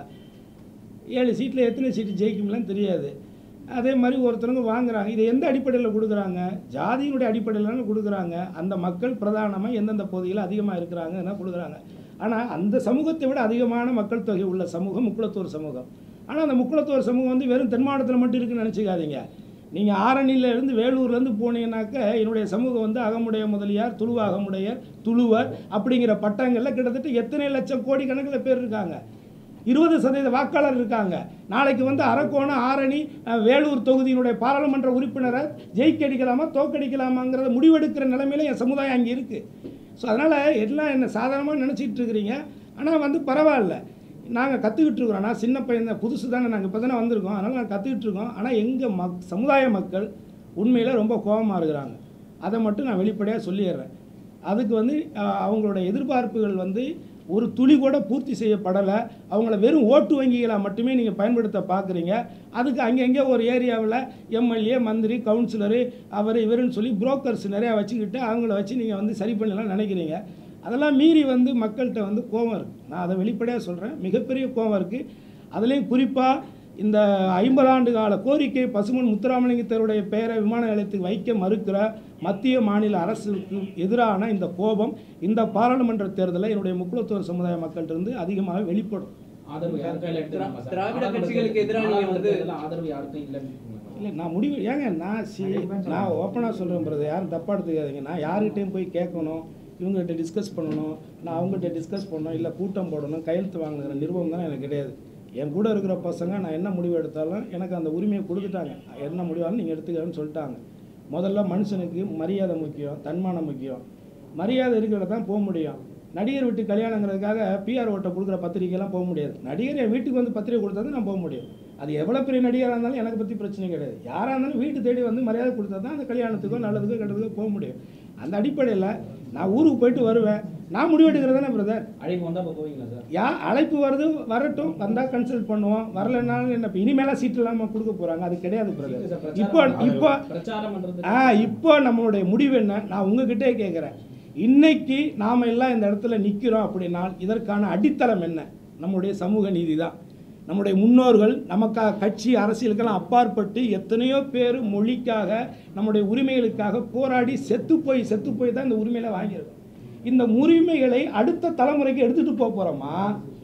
ஏழு சீட்டில் எத்தனை சீட்டு ஜெயிக்கும்லாம் தெரியாது அதே மாதிரி ஒருத்தவங்க வாங்குறாங்க இதை எந்த அடிப்படையில் கொடுக்குறாங்க ஜாதியினுடைய அடிப்படையில் தானே கொடுக்குறாங்க அந்த மக்கள் பிரதானமாக எந்தெந்த பகுதியில் அதிகமாக இருக்கிறாங்க என்ன கொடுக்குறாங்க ஆனால் அந்த சமூகத்தை விட அதிகமான மக்கள் தொகை உள்ள சமூகம் முக்குளத்தூர் சமூகம் ஆனால் அந்த முக்குளத்தூர் சமூகம் வந்து வெறும் தென் மாவட்டத்தில் மட்டும் இருக்குன்னு நினச்சிக்காதீங்க நீங்கள் ஆரணியிலேருந்து வேலூர்லேருந்து போனீங்கன்னாக்க என்னுடைய சமூகம் வந்து அகமுடைய முதலியார் துளுவ அகமுடையர் துளுவர் அப்படிங்கிற பட்டங்களில் கிட்டத்தட்ட எத்தனை லட்சம் கோடி கணக்கில் பேர் இருக்காங்க இருபது சதவீத வாக்காளர் இருக்காங்க நாளைக்கு வந்து அரக்கோணம் ஆரணி அஹ், வேலூர் தொகுதியினுடைய பாராளுமன்ற உறுப்பினரை ஜெயிக்கடிக்கலாமா தோக்கடிக்கலாமாங்கிறத முடிவெடுக்கிற நிலைமையில என் சமுதாயம் அங்கே இருக்குது ஸோ அதனால் எல்லாம் என்ன சாதாரணமாக நினச்சிட்டு இருக்கிறீங்க ஆனால் வந்து பரவாயில்ல நாங்கள் கற்றுக்கிட்டு இருக்கிறோம் நான் சின்ன பையன் தான் புதுசு தானே நாங்கள் இப்போ தானே வந்திருக்கோம் அதனால் நாங்கள் கற்றுக்கிட்டு இருக்கோம் ஆனால் எங்கள் மக் சமுதாய மக்கள் உண்மையில் ரொம்ப கோபமாக இருக்கிறாங்க அதை மட்டும் நான் வெளிப்படையாக சொல்லிடுறேன் அதுக்கு வந்து அஹ், அவங்களோட எதிர்பார்ப்புகள் வந்து ஒரு துளி கூட பூர்த்தி செய்யப்படலை அவங்கள வெறும் ஓட்டு வங்கிகளாக மட்டுமே நீங்கள் பயன்படுத்த பார்க்குறீங்க அதுக்கு அங்கங்கே ஒரு ஏரியாவில் எம்எல்ஏ மந்திரி கவுன்சிலரு அவர் இவருன்னு சொல்லி புரோக்கர்ஸ் நிறையா வச்சுக்கிட்டு அவங்கள வச்சு நீங்கள் வந்து சரி பண்ணலாம் நினைக்கிறீங்க அதெல்லாம் மீறி வந்து மக்கள்கிட்ட வந்து கோபம் இருக்குது நான் அதை வெளிப்படையாக சொல்கிறேன் மிகப்பெரிய கோபம் இருக்குது அதுலேயும் குறிப்பாக இந்த ஐம்பது ஆண்டு கால கோரிக்கை பசுமன் முத்துராமலிங்கத்தருடைய பெயரை விமான நிலையத்துக்கு வைக்க மறுக்கிற மத்திய மாநில அரசுக்கு எதிரான இந்த கோபம் இந்த பாராளுமன்ற தேர்தலில் என்னுடைய முக்குளத்தோர் சமுதாய மக்கள்கிட்ட இருந்து அதிகமாக வெளிப்படும் ஆதரவு யாருக்கும் இல்லைன்னு தெரியுமா சார்? திராவிட நாடாளுமன்ற கட்சிகளுக்கு எதிராக நீங்க நாடாளுமன்ற வந்து- தேர்தல்ல ஆதரவு யாருக்கும் இல்லைன்னு இருக்கீங்களா? இல்லை நான் முடிவு ஏங்க நான் சி நான் ஓப்பனாக சொல்கிறேன் பிரதர் யாரும் தப்பாக எடுத்துக்காதீங்க நான் யார்கிட்டையும் போய் கேட்கணும் இவங்ககிட்ட டிஸ்கஸ் பண்ணணும் நான் அவங்ககிட்ட டிஸ்கஸ் பண்ணணும் இல்லை கூட்டம் போடணும் கையெழுத்து வாங்குற நிர்வாகம் தான் எனக்கு கிடையாது என் கூட இருக்கிற பசங்க நான் என்ன முடிவு எடுத்தாலும் எனக்கு அந்த உரிமையை கொடுத்துட்டாங்க என்ன முடிவாலும் நீங்கள் எடுத்துக்கன்னு சொல்லிட்டாங்க முதல்ல மனுஷனுக்கு மரியாதை முக்கியம் தன்மானம் முக்கியம் மரியாதை இருக்கிறத தான் போக முடியும் நடிகர் வீட்டு கல்யாணங்கிறதுக்காக பிஆர் ஓட்டை கொடுக்குற பத்திரிக்கைலாம் போக முடியாது நடிகர் என் வீட்டுக்கு வந்து பத்திரிக்கை கொடுத்தா தான் நான் போக முடியும் அது எவ்வளோ பெரிய நடிகராக இருந்தாலும் எனக்கு பற்றி பிரச்சனை கிடையாது யாராக இருந்தாலும் வீட்டு தேடி வந்து மரியாதை கொடுத்தா தான் அந்த கல்யாணத்துக்கோ நல்லதுக்கோ கெட்டதுக்கோ போக முடியும் அந்த அடிப்படையில் நான் ஊருக்கு போயிட்டு வருவேன் நான் முடிவெடுக்கிறது தானே பிரதர் அழைப்பு வந்தா அப்ப போவீங்களா சார் யா அழைப்பு வருது வரட்டும் வந்தால் கன்சல்ட் பண்ணுவோம் வரலைன்னாலும் என்ன இப்போ இனிமேலாம் சீட் இல்லாமல் கொடுக்க போகிறாங்க அது கிடையாது பிரதர் இப்போ இப்போ பிரச்சாரம் பண்றது ஆ இப்போ நம்மளுடைய முடிவு என்ன நான் உங்ககிட்டே கேட்குறேன் இன்னைக்கு நாம் எல்லாம் இந்த இடத்துல நிற்கிறோம் அப்படின்னால் இதற்கான அடித்தளம் என்ன நம்முடைய சமூக நீதி தான் நம்முடைய முன்னோர்கள் நமக்காக கட்சி அரசியலுக்கெல்லாம் அப்பாற்பட்டு எத்தனையோ பேர் மொழிக்காக நம்முடைய உரிமைகளுக்காக போராடி செத்து போய் செத்து போய் தான் இந்த உரிமையில வாங்கியிருக்கோம் இந்த உரிமைகளை அடுத்த தலைமுறைக்கு எடுத்துகிட்டு போக போகிறோமா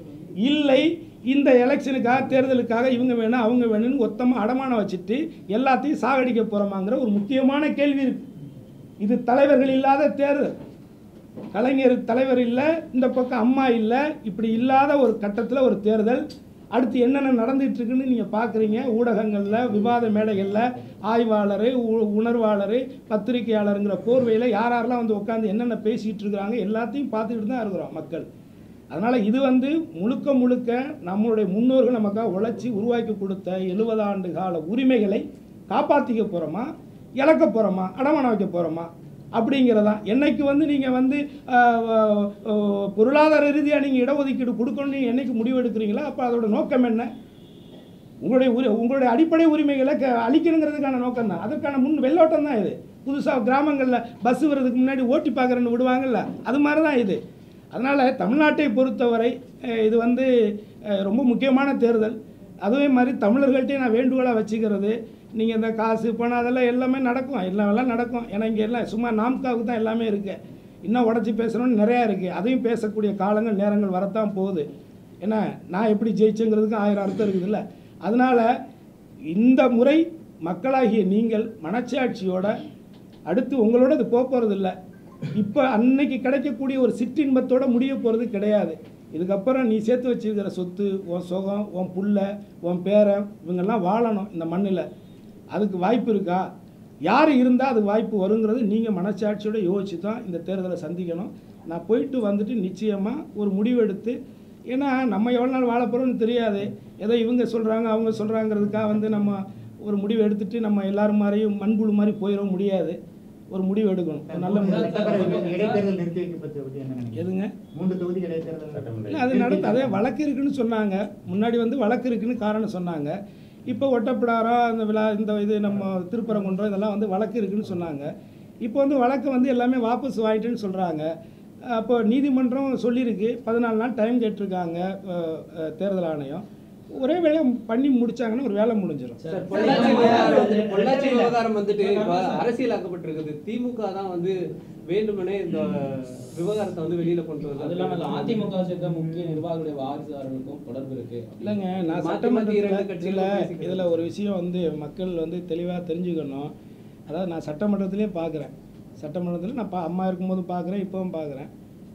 இல்லை இந்த எலெக்ஷனுக்காக தேர்தலுக்காக இவங்க வேணும் அவங்க வேணும்னு ஒத்தமாக அடமானம் வச்சுட்டு எல்லாத்தையும் சாகடிக்க போகிறோமாங்கிற ஒரு முக்கியமான கேள்வி இருக்கு இது தலைவர்கள் இல்லாத தேர்தல் கலைஞர் தலைவர் இல்லை இந்த பக்கம் அம்மா இல்லை இப்படி இல்லாத ஒரு கட்டத்தில் ஒரு தேர்தல் அடுத்து என்னென்ன நடந்துட்டு இருக்குன்னு நீங்கள் பார்க்குறீங்க ஊடகங்களில் விவாத மேடைகளில் ஆய்வாளர் உ- உணர்வாளர் பத்திரிகையாளருங்கிற போர்வையில் யார் யாரெல்லாம் வந்து உட்காந்து என்னென்ன பேசிகிட்டு இருக்கிறாங்க எல்லாத்தையும் பார்த்துக்கிட்டு தான் இருக்கிறோம் மக்கள் அதனால் இது வந்து முழுக்க முழுக்க நம்மளுடைய முன்னோர்கள் நமக்காக உழைச்சி உருவாக்கி கொடுத்த எழுபது ஆண்டு கால உரிமைகளை காப்பாற்றிக்க போகிறோமா இழக்க போகிறோமா அடமானம் வைக்க போகிறோமா அப்படிங்கிறதா என்னைக்கு வந்து நீங்கள் வந்து ஆஹ், ஆஹ், பொருளாதார ரீதியாக நீங்கள் இடஒதுக்கீடு கொடுக்கணும்னு நீங்க என்னைக்கு முடிவெடுக்கிறீங்களோ அப்போ அதோட நோக்கம் என்ன உங்களுடைய உரி உங்களுடைய அடிப்படை உரிமைகளை க அளிக்கணுங்கிறதுக்கான நோக்கம் தான் அதற்கான முன் வெள்ளோட்டம் தான் இது புதுசாக கிராமங்களில் பஸ் வர்றதுக்கு முன்னாடி ஓட்டி பார்க்குறேன்னு விடுவாங்கல்ல அது மாதிரி தான் இது அதனால் தமிழ்நாட்டை பொறுத்தவரை அஹ், இது வந்து அஹ், ரொம்ப முக்கியமான தேர்தல் அதுவே மாதிரி தமிழர்கள்ட்டையும் நான் வேண்டுகோளாக வச்சுக்கிறது நீங்கள் இந்த காசு பணம் அதெல்லாம் எல்லாமே நடக்கும் எல்லாம் எல்லாம் நடக்கும் ஏன்னா இங்கே எல்லாம் சும்மா நாம்காவுக்கு தான் எல்லாமே இருக்குது இன்னும் உடச்சி பேசணும்னு நிறையா இருக்குது அதையும் பேசக்கூடிய காலங்கள் நேரங்கள் வரத்தான் போகுது ஏன்னா நான் எப்படி ஜெயிச்சேங்கிறதுக்கு ஆயிரம் அர்த்தம் இருக்குதுல்ல அதனால் இந்த முறை மக்களாகிய நீங்கள் மனச்சாட்சியோட அடுத்து உங்களோட இது போக போகிறது இல்லை இப்போ அன்னைக்கு கிடைக்கக்கூடிய ஒரு சிற்றின்பத்தோட முடிய போகிறது கிடையாது இதுக்கப்புறம் நீ சேர்த்து வச்சிருக்கிற சொத்து உன் சுகம் உன் புள்ள உன் பேரன் இவங்கெல்லாம் வாழணும் இந்த மண்ணில் அதுக்கு வாய்ப்பு இருக்கா யார் இருந்தால் அதுக்கு வாய்ப்பு வருங்கிறது நீங்கள் மனச்சாட்சியோட யோசிச்சு தான் இந்த தேர்தலை சந்திக்கணும் நான் போயிட்டு வந்துட்டு நிச்சயமாக ஒரு முடிவெடுத்து ஏன்னா நம்ம எவ்வளோ நாள் வாழ போகிறோம்னு தெரியாது ஏதோ இவங்க சொல்கிறாங்க அவங்க சொல்கிறாங்கிறதுக்காக வந்து நம்ம ஒரு முடிவு எடுத்துட்டு நம்ம எல்லாரும் மாதிரியும் மண்புழு மாதிரி போயிட முடியாது ஒரு முடிவு எடுக்கணும் ஒரு நல்ல முடிவு சட்டப்பேரவை இடைத்தேர்தல் நிறுத்தி வைக்கப்பட்டதை பற்றி என்ன நினைக்கிறீங்க எதுங்க மூன்று தொகுதி இடைத்தேர்தல் இல்லை அது நடத்த அதே வழக்கு இருக்குன்னு சொன்னாங்க முன்னாடி வந்து வழக்கு இருக்குன்னு காரணம் சொன்னாங்க இப்போ ஒட்டப்பிடாரம் அந்த விழா இந்த இது நம்ம திருப்பரங்குன்றம் இதெல்லாம் வந்து வழக்கு இருக்குன்னு சொன்னாங்க இப்போ வந்து வழக்கு வந்து எல்லாமே வாபஸ் வாங்கிட்டுன்னு சொல்கிறாங்க அப்போ நீதிமன்றம் சொல்லியிருக்கு பதினாலு நாள் டைம் கேட்டிருக்காங்க அஹ், அஹ், தேர்தல் ஆணையம் ஒரே வேலை பண்ணி முடிச்சாங்கன்னா ஒரு வேலை முடிஞ்சிடும் சார் பொள்ளாச்சி விவகாரம் வந்து பொள்ளாச்சி விவகாரம் வந்துட்டு இப்ப அரசியலாக்கப்பட்டிருக்குது திமுக தான் வந்து வேண்டுமெனே இந்த விவகாரத்தை வந்து வெளியில கொண்டு வருது அது இல்லாம இந்த அதிமுக சேர்ந்த முக்கிய நிர்வாகிகளுடைய வாரிசுதாரர்களுக்கும் தொடர்பு இருக்கு இல்லைங்க நான் மாத்தி மாத்தி இரண்டு சட்டமன்றத்தில் கட்சிகள் இதில் பேசிக்கிறது. இதில் ஒரு விஷயம் வந்து மக்கள் வந்து தெளிவாக தெரிஞ்சுக்கணும் அதாவது நான் சட்டமன்றத்திலே பார்க்குறேன் சட்டமன்றத்தில் நான் பா அம்மா இருக்கும்போது பார்க்குறேன் இப்போவும் பார்க்குறேன்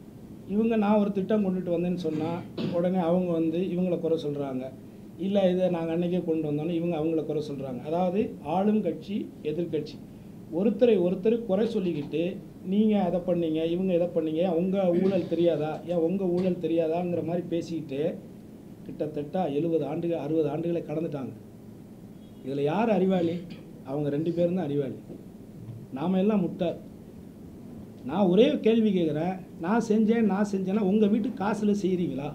இவங்க நான் ஒரு திட்டம் கொண்டுட்டு வந்தேன்னு சொன்னால் உடனே அவங்க வந்து இவங்கள குறை சொல்கிறாங்க இல்லை இதை நாங்கள் அன்னைக்கே கொண்டு வந்தோன்னே இவங்க அவங்கள குறை சொல்கிறாங்க அதாவது ஆளும் கட்சி எதிர்க்கட்சி ஒருத்தரை ஒருத்தர் குறை சொல்லிக்கிட்டு நீங்கள் அதை பண்ணீங்க இவங்க இதை பண்ணீங்க உங்கள் ஊழல் தெரியாதா ஏன் உங்கள் ஊழல் தெரியாதாங்கிற மாதிரி பேசிக்கிட்டு கிட்டத்தட்ட எழுபது ஆண்டுகள் அறுபது ஆண்டுகளை கடந்துட்டாங்க இதில் யார் அறிவாளி அவங்க ரெண்டு பேரும் தான் அறிவாளி நாம எல்லாம் முட்டாள் நான் ஒரே கேள்வி கேட்குறேன் நான் செஞ்சேன் நான் செஞ்சேன்னா உங்கள் வீட்டு காசில் செய்கிறீங்களா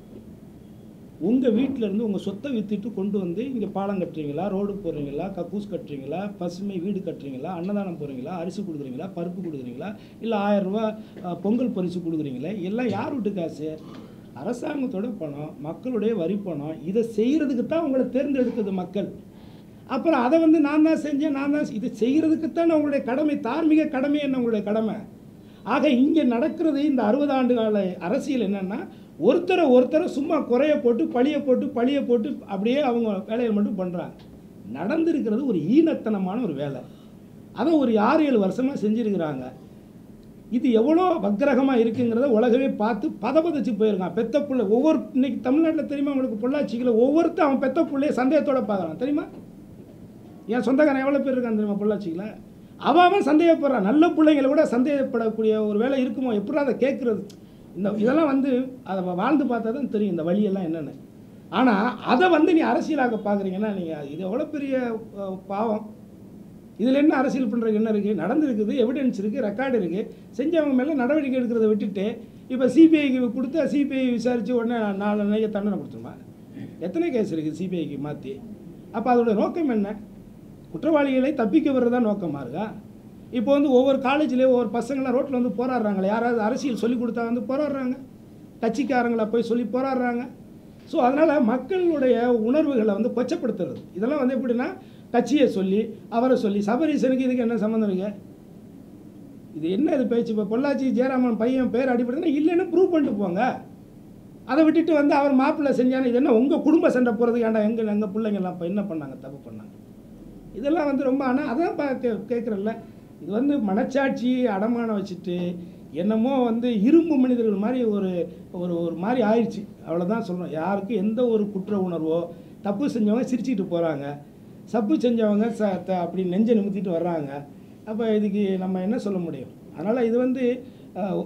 உங்கள் வீட்டில் இருந்து உங்கள் சொத்தை விற்றுட்டு கொண்டு வந்து இங்கே பாலம் கட்டுறீங்களா ரோடு போடுறீங்களா கக்கூஸ் கட்டுறீங்களா பசுமை வீடு கட்டுறீங்களா அன்னதானம் போடுறீங்களா அரிசி கொடுக்குறீங்களா பருப்பு கொடுக்குறீங்களா இல்லை ஆயிரம் ரூபா அஹ், பொங்கல் பரிசு கொடுக்குறீங்களா எல்லாம் யார் வீட்டு காசு அரசாங்கத்தோட பணம் மக்களுடைய வரி பணம் இதை செய்கிறதுக்கு தான் உங்களை தேர்ந்தெடுத்தது மக்கள் அப்புறம் அதை வந்து நான் தான் செஞ்சேன் நான் தான் இதை செய்கிறதுக்கு தான் உங்களுடைய கடமை தார்மீக கடமை என்ன உங்களுடைய கடமை ஆக இங்கே நடக்கிறது இந்த அறுபது ஆண்டு கால அரசியல் என்னன்னா ஒருத்தரை ஒருத்தரை சும்மா குறைய போட்டு பழிய போட்டு பழிய போட்டு அப்படியே அவங்க வேலையை மட்டும் பண்ணுறாங்க நடந்திருக்கிறது ஒரு ஈனத்தனமான ஒரு வேலை அதை ஒரு ஆறு ஏழு வருஷமாக செஞ்சுருக்கிறாங்க இது எவ்வளோ வக்கிரகமாக இருக்குங்கிறத உலகமே பார்த்து பதபதச்சு போயிருக்கான் பெத்த புள்ள ஒவ்வொரு இன்னைக்கு தமிழ்நாட்டில் தெரியுமா உங்களுக்கு பொள்ளாச்சியில் ஒவ்வொருத்தன் அவன் பெத்த பிள்ளைய சந்தேகத்தோட பார்க்குறான் தெரியுமா என் சொந்தக்காரன் எவ்வளோ பேர் இருக்கான் தெரியுமா பொள்ளாச்சியில் அவன் அவன் சந்தேகப்படுறான் நல்ல பிள்ளைங்களை கூட சந்தேகப்படக்கூடிய ஒரு வேலை இருக்குமோ எப்படி அதை கேட்குறது இந்த இதெல்லாம் வந்து அதை வாழ்ந்து பார்த்தா தான் தெரியும் இந்த வழியெல்லாம் என்னென்னு ஆனால் அதை வந்து நீ அரசியலாக்க பார்க்குறீங்கன்னா நீங்கள் இது எவ்வளோ பெரிய அஹ், பாவம் இதில் என்ன அரசியல் பண்ணுறதுக்கு என்ன இருக்குது நடந்திருக்குது எவிடன்ஸ் இருக்குது ரெக்கார்டு இருக்குது செஞ்சவங்க மேலே நடவடிக்கை எடுக்கிறத விட்டுட்டு இப்போ சிபிஐக்கு கொடுத்தா சிபிஐ விசாரித்து உடனே நாலு நைய தண்டனை கொடுத்துருமா எத்தனை கேஸ் இருக்குது சிபிஐக்கு மாற்றி அப்போ அதோட நோக்கம் என்ன குற்றவாளிகளை தப்பிக்க வர்றதா நோக்கமாக இருக்கா இப்போ வந்து ஒவ்வொரு காலேஜ்லேயே ஒவ்வொரு பசங்களாம் ரோட்டில் வந்து போராடுறாங்களே யாராவது அரசியல் சொல்லி கொடுத்தா வந்து போராடுறாங்க கட்சிக்காரங்களை போய் சொல்லி போராடுறாங்க ஸோ அதனால் மக்களுடைய உணர்வுகளை வந்து கொச்சப்படுத்துறது இதெல்லாம் வந்து எப்படின்னா கட்சியை சொல்லி அவரை சொல்லி சபரீசனுக்கு இதுக்கு என்ன சம்மந்தம் இருக்கு இது என்ன இது பேச்சு இப்போ பொள்ளாச்சி ஜெயராமன் பையன் பேர் அடிப்படுதுன்னா இல்லைன்னு ப்ரூவ் பண்ணிட்டு போங்க அதை விட்டுட்டு வந்து அவர் மாப்பிள்ளை செஞ்சானு இது என்ன உங்கள் குடும்ப சண்டை போகிறதுக்கு ஏன்டா எங்கள் எங்கள் பிள்ளைங்கெல்லாம் இப்போ என்ன பண்ணாங்க தப்பு பண்ணாங்க இதெல்லாம் வந்து ரொம்ப ஆனால் அதான் பா கே கேட்குறல்ல இது வந்து மனச்சாட்சி அடமானம் வச்சுட்டு என்னமோ வந்து இரும்பு மனிதர்கள் மாதிரி ஒரு ஒரு ஒரு மாதிரி ஆயிடுச்சு அவ்வளோதான் சொல்கிறோம் யாருக்கும் எந்த ஒரு குற்ற உணர்வோ தப்பு செஞ்சவங்க சிரிச்சிட்டு போகிறாங்க சப்பு செஞ்சவங்க ச த அப்படி நெஞ்சை நிமித்திட்டு வர்றாங்க அப்போ இதுக்கு நம்ம என்ன சொல்ல முடியும் அதனால் இது வந்து அஹ்,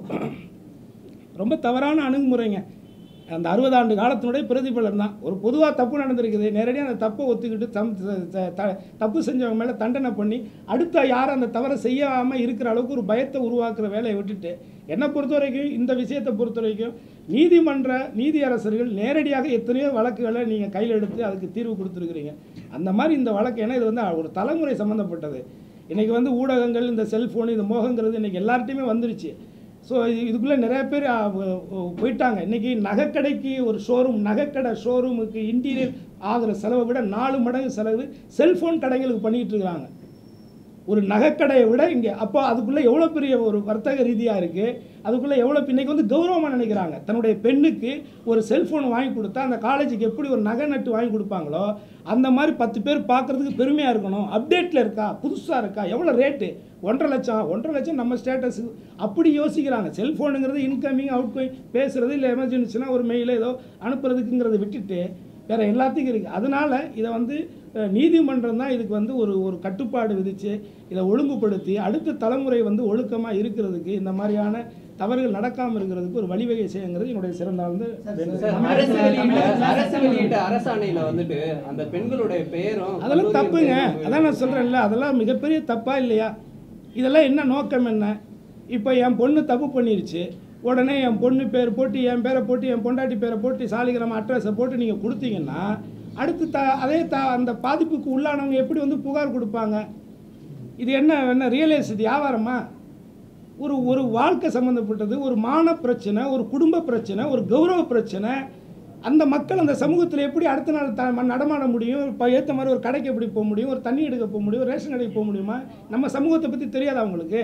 ரொம்ப தவறான அணுகுமுறைங்க அந்த அறுபது ஆண்டு காலத்தினுடைய பிரதிபலன் தான் ஒரு பொதுவாக தப்பு நடந்திருக்குது நேரடியாக அந்த தப்பை ஒத்துக்கிட்டு தம் த- த- த- தப்பு செஞ்சவங்க மேலே தண்டனை பண்ணி அடுத்த யாரும் அந்த தவறை செய்யாமல் இருக்கிற அளவுக்கு ஒரு பயத்தை உருவாக்குற வேலையை விட்டுட்டு என்னை பொறுத்த வரைக்கும் இந்த விஷயத்தை பொறுத்த வரைக்கும் நீதிமன்ற நீதியரசர்கள் நேரடியாக எத்தனையோ வழக்குகளை நீங்கள் கையில் எடுத்து அதுக்கு தீர்வு கொடுத்துருக்குறீங்க அந்த மாதிரி இந்த வழக்கு ஏன்னா இது வந்து ஒரு தலைமுறை சம்மந்தப்பட்டது இன்றைக்கி வந்து ஊடகங்கள் இந்த செல்ஃபோன் இந்த மோகங்கிறது இன்றைக்கி எல்லார்ட்டையுமே வந்துருச்சு ஸோ இதுக்குள்ளே நிறைய பேர் அ, ஒ- ஒ- போயிட்டாங்க இன்றைக்கி நகைக்கடைக்கு ஒரு ஷோரூம் நகைக்கடை ஷோரூமுக்கு இன்டீரியர் ஆகிற செலவை விட நாலு மடங்கு செலவு செல்ஃபோன் கடைகளுக்கு பண்ணிகிட்டு இருக்கிறாங்க ஒரு நகைக்கடையை விட இங்கே அப்போ அதுக்குள்ளே எவ்வளோ பெரிய ஒரு வர்த்தக ரீதியாக இருக்குது அதுக்குள்ளே எவ்வளோ இன்னைக்கு வந்து கௌரவமாக நினைக்கிறாங்க தன்னுடைய பெண்ணுக்கு ஒரு செல்ஃபோன் வாங்கி கொடுத்தா அந்த காலேஜுக்கு எப்படி ஒரு நகை நட்டு வாங்கி கொடுப்பாங்களோ அந்த மாதிரி பத்து பேர் பார்க்குறதுக்கு பெருமையாக இருக்கணும் அப்டேட்டில் இருக்கா புதுசாக இருக்கா எவ்வளோ ரேட்டு ஒன்றரை லட்சம் ஒன்றரை லட்சம் நம்ம ஸ்டேட்டஸ் அப்படி யோசிக்கிறாங்க செல்ஃபோனுங்கிறது இன்கமிங் அவுட் கோயிங் பேசுகிறது இல்லை எமர்ஜென்சினா ஒரு மெயில் ஏதோ அனுப்புறதுக்குங்கிறத விட்டுட்டு வேற எல்லாத்துக்கும் இருக்குது அதனால இதை வந்து அஹ், நீதிமன்றம் தான் இதுக்கு வந்து ஒரு ஒரு கட்டுப்பாடு விதித்து இதை ஒழுங்குபடுத்தி அடுத்த தலைமுறை வந்து ஒழுக்கமாக இருக்கிறதுக்கு இந்த மாதிரியான தவறுகள் நடக்காமல் இருக்கிறதுக்கு ஒரு வழிவகை செய்யுங்கிறது என்னுடைய சிறந்த ஆழ்ந்த வேண்டுகோள். சார், அரசு வெளியிட்ட அரசு வெளியிட்ட அரசாணையில வந்துட்டு அந்த பெண்களுடைய பெயரும் அதெல்லாம் கல்லூரியின் தப்புங்க பெயரும் அதான் நான் சொல்கிறேன்ல அதெல்லாம் மிகப்பெரிய தப்பா இல்லையா இதெல்லாம் என்ன நோக்கம் என்ன இப்போ என் பொண்ணு தப்பு பண்ணிருச்சு உடனே என் பொண்ணு பேர் போட்டு என் பேரை போட்டு என் பொண்டாட்டி பேரை போட்டு சாலிகிராம அட்ரஸை போட்டு நீங்கள் கொடுத்தீங்கன்னா அடுத்து த அதே த அந்த பாதிப்புக்கு உள்ளானவங்க எப்படி வந்து புகார் கொடுப்பாங்க இது என்ன என்ன ரியல் எஸ்டேட் வியாபாரமா ஒரு ஒரு வாழ்க்கை சம்மந்தப்பட்டது ஒரு மான பிரச்சனை ஒரு குடும்ப பிரச்சனை ஒரு கௌரவ பிரச்சனை அந்த மக்கள் அந்த சமூகத்தில் எப்படி அடுத்த நாள் த ம- நடமாட முடியும் இப்போ ஏற்ற மாதிரி ஒரு கடைக்கு எப்படி போக முடியும் ஒரு தண்ணி எடுக்க போக முடியும் ஒரு ரேஷன் கடைக்கு போக முடியுமா நம்ம சமூகத்தை பற்றி தெரியாதா அவங்களுக்கு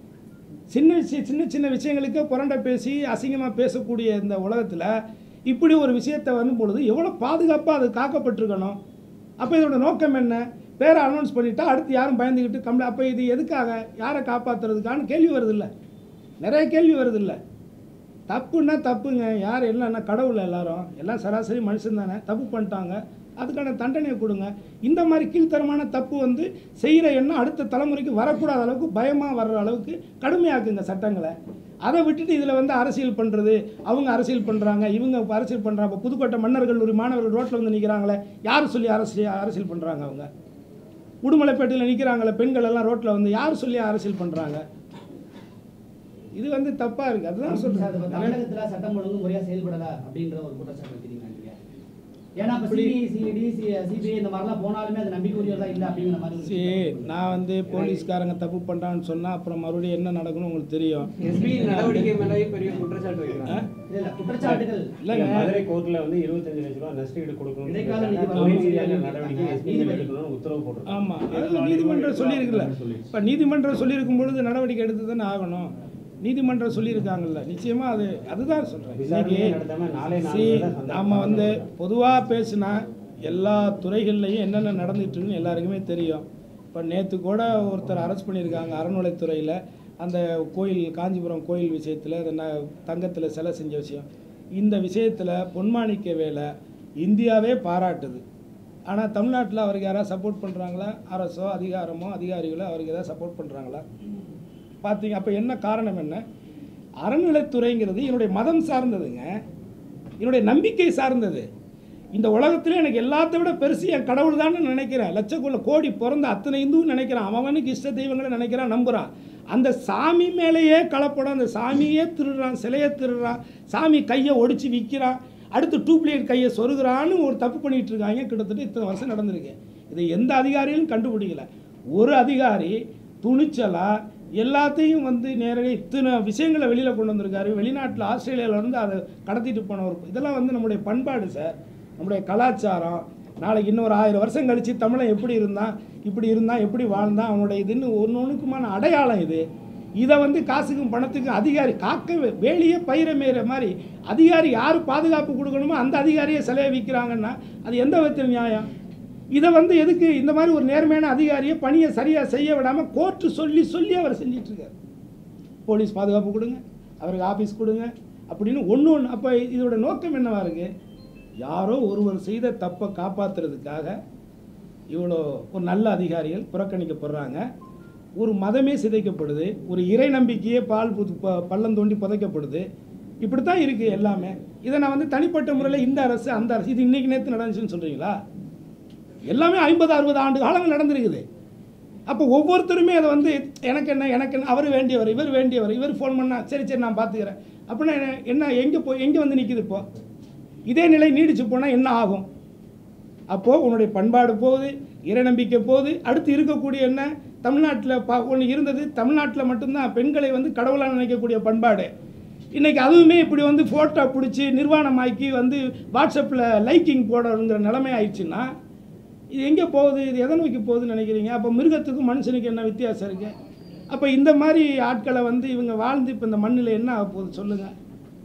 சின்ன விஷயம் சின்ன சின்ன விஷயங்களுக்கு புரண்ட பேசி அசிங்கமாக பேசக்கூடிய இந்த உலகத்தில் இப்படி ஒரு விஷயத்தை வந்து பொழுது எவ்வளோ பாதுகாப்பாக அது காக்கப்பட்டிருக்கணும் அப்போ இதோட நோக்கம் என்ன பேரை அனௌன்ஸ் பண்ணிட்டா அடுத்து யாரும் பயந்துக்கிட்டு கம்ப்ளை அப்போ இது எதுக்காக யாரை காப்பாற்றுறதுக்கான கேள்வி வருதில்ல நிறைய கேள்வி வருதில்ல தப்புன்னா தப்புங்க யார் இல்லைன்னா கடவுள் எல்லாரும் எல்லாம் சராசரி மனுஷன் தானே தப்பு பண்ணிட்டாங்க அதுக்கான தண்டனையை கொடுங்க இந்த மாதிரி கீழ்த்தரமான தப்பு வந்து செய்கிற எண்ணம் அடுத்த தலைமுறைக்கு வரக்கூடாத அளவுக்கு பயமாக வர்ற அளவுக்கு கடுமையாக்குங்க சட்டங்களை அதை விட்டுட்டு இதில் வந்து அரசியல் பண்ணுறது அவங்க அரசியல் பண்ணுறாங்க இவங்க இப்ப அரசியல் பண்ணுறாங்க இப்போ புதுக்கோட்டை மன்னர் கல்லூரி மாணவர்கள் ரோட்டில் வந்து நிற்கிறாங்களே யார் சொல்லி அரசியல் அரசியல் பண்ணுறாங்க அவங்க உடுமலைப்பேட்டையில் நிற்கிறாங்களே பெண்கள் எல்லாம் ரோட்டில் வந்து யார் சொல்லி அரசியல் பண்ணுறாங்க இது வந்து தப்பாக இருக்குது அதுதான் சார், சொல்கிறேன் இப்ப தமிழகத்துல சட்டம் ஒழுங்கு முறையா செயல்படல அப்படின்ற ஒரு குற்றச்சாட்டு வைக்கிறீங்க நீங்க ஏன்னா இப்ப அப்படி- சிபிஐ சிடி சிபிஐ இந்த மாதிரிலாம் போனாலுமே அது நம்பிக்கையுரியதா இல்லை அப்படிங்கிற மாதிரி ஒரு சரி நான் வந்து போலீஸ்காரங்க தப்பு பண்ணுறான்னு சொன்னால் அப்புறம் மறுபடியும் என்ன நடக்கும்னு உங்களுக்கு தெரியும் எஸ்பி நடவடிக்கை மேலேயே பெரிய குற்றச்சாட்டு வைக்கிறாங்க இல்ல, இல்ல, குற்றச்சாட்டுகள் இல்லைங்க மதுரை கோர்ட்ல வந்து இருபத்தஞ்சு லட்ச ரூபாய் நஷ்டஈடு கொடுக்கணும் இடைக்கால நீதி தொழில் மன்றம் ரீதியான நீதிபதி நடவடிக்கை எஸ்பி நீதிபதி. எடுக்கணும்னு உத்தரவு போட்டிருக்காங்க ஆமாம் தேர்தல் அது ஆணையம் நீதிமன்றம் சொல்லியிருக்குல்ல சொல்லிடுச்சு. இப்போ நீதிமன்றம் சொல்லியிருக்கும் பொழுது நடவடிக்கை எடுத்து தானே ஆகணும் நீதிமன்றம் சொல்லியிருக்காங்கல்ல நிச்சயமாக அது அதுதான் சொல்கிறேன் விசாரணையே நடத்தாம நாளே நாலு சரி பேர் தான் சந்தேகம் நாம் வந்து பொதுவாக பேசினா எல்லா துறைகள்லையும் என்னென்ன நடந்துட்டு இருக்குன்னு எல்லாருக்குமே தெரியும் இப்போ நேற்று கூட ஒருத்தர் அரெஸ்ட் பண்ணியிருக்காங்க அறநிலைத்துறையில் அந்த கோயில் காஞ்சிபுரம் கோயில் விஷயத்தில் அந்த ந- தங்கத்தில் சிலை செஞ்ச விஷயம் இந்த விஷயத்தில் பொன்மாணிக்க வேலை இந்தியாவே பாராட்டுது ஆனால் தமிழ்நாட்டில் அவருக்கு யாராவது சப்போர்ட் பண்ணுறாங்களா அரசோ அதிகாரமோ அதிகாரிகளோ அவருக்கு ஏதாவது சப்போர்ட் பண்ணுறாங்களா பார்த்தீங்க அப்போ என்ன காரணம் என்ன அறநிலைத்துறைங்கிறது என்னுடைய மதம் சார்ந்ததுங்க என்னுடைய நம்பிக்கை சார்ந்தது இந்த உலகத்திலே எனக்கு எல்லாத்தை விட பெருசு என் கடவுள் தான் நினைக்கிறேன் லட்சக்குள்ள கோடி பிறந்த அத்தனை இந்துவும் நினைக்கிறான் அவனுக்கு இஷ்ட தெய்வங்களை நினைக்கிறான் நம்புகிறான் அந்த சாமி மேலேயே கலப்படம் அந்த சாமியே திருடுறான் சிலையை திருடுறான் சாமி கையை ஒடிச்சு விற்கிறான் அடுத்து டூப்ளிகேட் கையை சொருகிறான்னு ஒரு தப்பு பண்ணிட்டு இருக்காங்க கிட்டத்தட்ட இத்தனை வருஷம் நடந்திருக்கு இதை எந்த அதிகாரியும் கண்டுபிடிக்கல ஒரு அதிகாரி துணிச்சலா எல்லாத்தையும் வந்து நேரடி இத்தனை விஷயங்களை வெளியில் கொண்டு வந்திருக்காரு வெளிநாட்டில் ஆஸ்திரேலியாவில் இருந்து அதை கடத்திட்டு போனவர் இதெல்லாம் வந்து நம்முடைய பண்பாடு சார் நம்முடைய கலாச்சாரம் நாளைக்கு இன்னொரு ஆயிரம் வருஷம் கழித்து தமிழன் எப்படி இருந்தான் இப்படி இருந்தான் எப்படி வாழ்ந்தான் அவனுடைய இதுன்னு ஒன்று ஒன்றுக்குமான அடையாளம் இது இதை வந்து காசுக்கும் பணத்துக்கும் அதிகாரி காக்க வே- வேலியே பயிர மேயிற மாதிரி அதிகாரி யார் பாதுகாப்பு கொடுக்கணுமோ அந்த அதிகாரியை சிலையை விற்கிறாங்கன்னா அது எந்த விதத்தில் நியாயம் இதை வந்து எதுக்கு இந்த மாதிரி ஒரு நேர்மையான அதிகாரியை பணியை சரியாக செய்ய விடாமல் கோர்ட்டு சொல்லி சொல்லி அவர் செஞ்சிட்டு இருக்காரு போலீஸ் பாதுகாப்பு கொடுங்க அவருக்கு ஆஃபீஸ் கொடுங்க அப்படின்னு ஒன்று ஒன்று அப்போ இதோட நோக்கம் என்னவா இருக்கு யாரோ ஒருவர் செய்த தப்பை காப்பாற்றுறதுக்காக இவ்வளோ ஒரு நல்ல அதிகாரிகள் புறக்கணிக்கப்படுறாங்க ஒரு மதமே சிதைக்கப்படுது ஒரு இறை நம்பிக்கையே பால் புது ப பள்ளம் தோண்டி புதைக்கப்படுது இப்படி தான் இருக்குது எல்லாமே இதை நான் வந்து தனிப்பட்ட முறையில் இந்த அரசு அந்த அரசு இது இன்னைக்கு நேற்று நடந்துச்சுன்னு சொல்கிறீங்களா எல்லாமே ஐம்பது அறுபது ஆண்டு காலங்கள் நடந்திருக்குது அப்போ ஒவ்வொருத்தருமே அதை வந்து எனக்கு என்ன எனக்கு என்ன அவர் வேண்டியவர் இவர் வேண்டியவர் இவர் ஃபோன் பண்ணா சரி சரி நான் பார்த்துக்கிறேன் அப்படின்னா என்ன- என்ன எங்கே போய் எங்கே வந்து நிற்கிது இப்போ இதே நிலை நீடிச்சு போனால் என்ன ஆகும் அப்போது உன்னுடைய பண்பாடு போகுது இறை நம்பிக்கை போகுது அடுத்து இருக்கக்கூடிய என்ன தமிழ்நாட்டில் பா ஒன்று இருந்தது தமிழ்நாட்டில் மட்டும்தான் பெண்களை வந்து கடவுளாக நினைக்கக்கூடிய பண்பாடு இன்றைக்கி அதுவுமே இப்படி வந்து ஃபோட்டோ பிடிச்சி நிர்வாணமாக்கி வந்து வாட்ஸ்அப்பில் லைக்கிங் போடணுங்கிற நிலைமை ஆயிடுச்சுன்னா இது எங்கே போகுது இது எதை நோக்கி போகுதுன்னு நினைக்கிறீங்க அப்போ மிருகத்துக்கும் மனுஷனுக்கு என்ன வித்தியாசம் இருக்குது அப்போ இந்த மாதிரி ஆட்களை வந்து இவங்க வாழ்ந்து இப்போ இந்த மண்ணில் என்ன ஆக போகுது சொல்லுங்கள்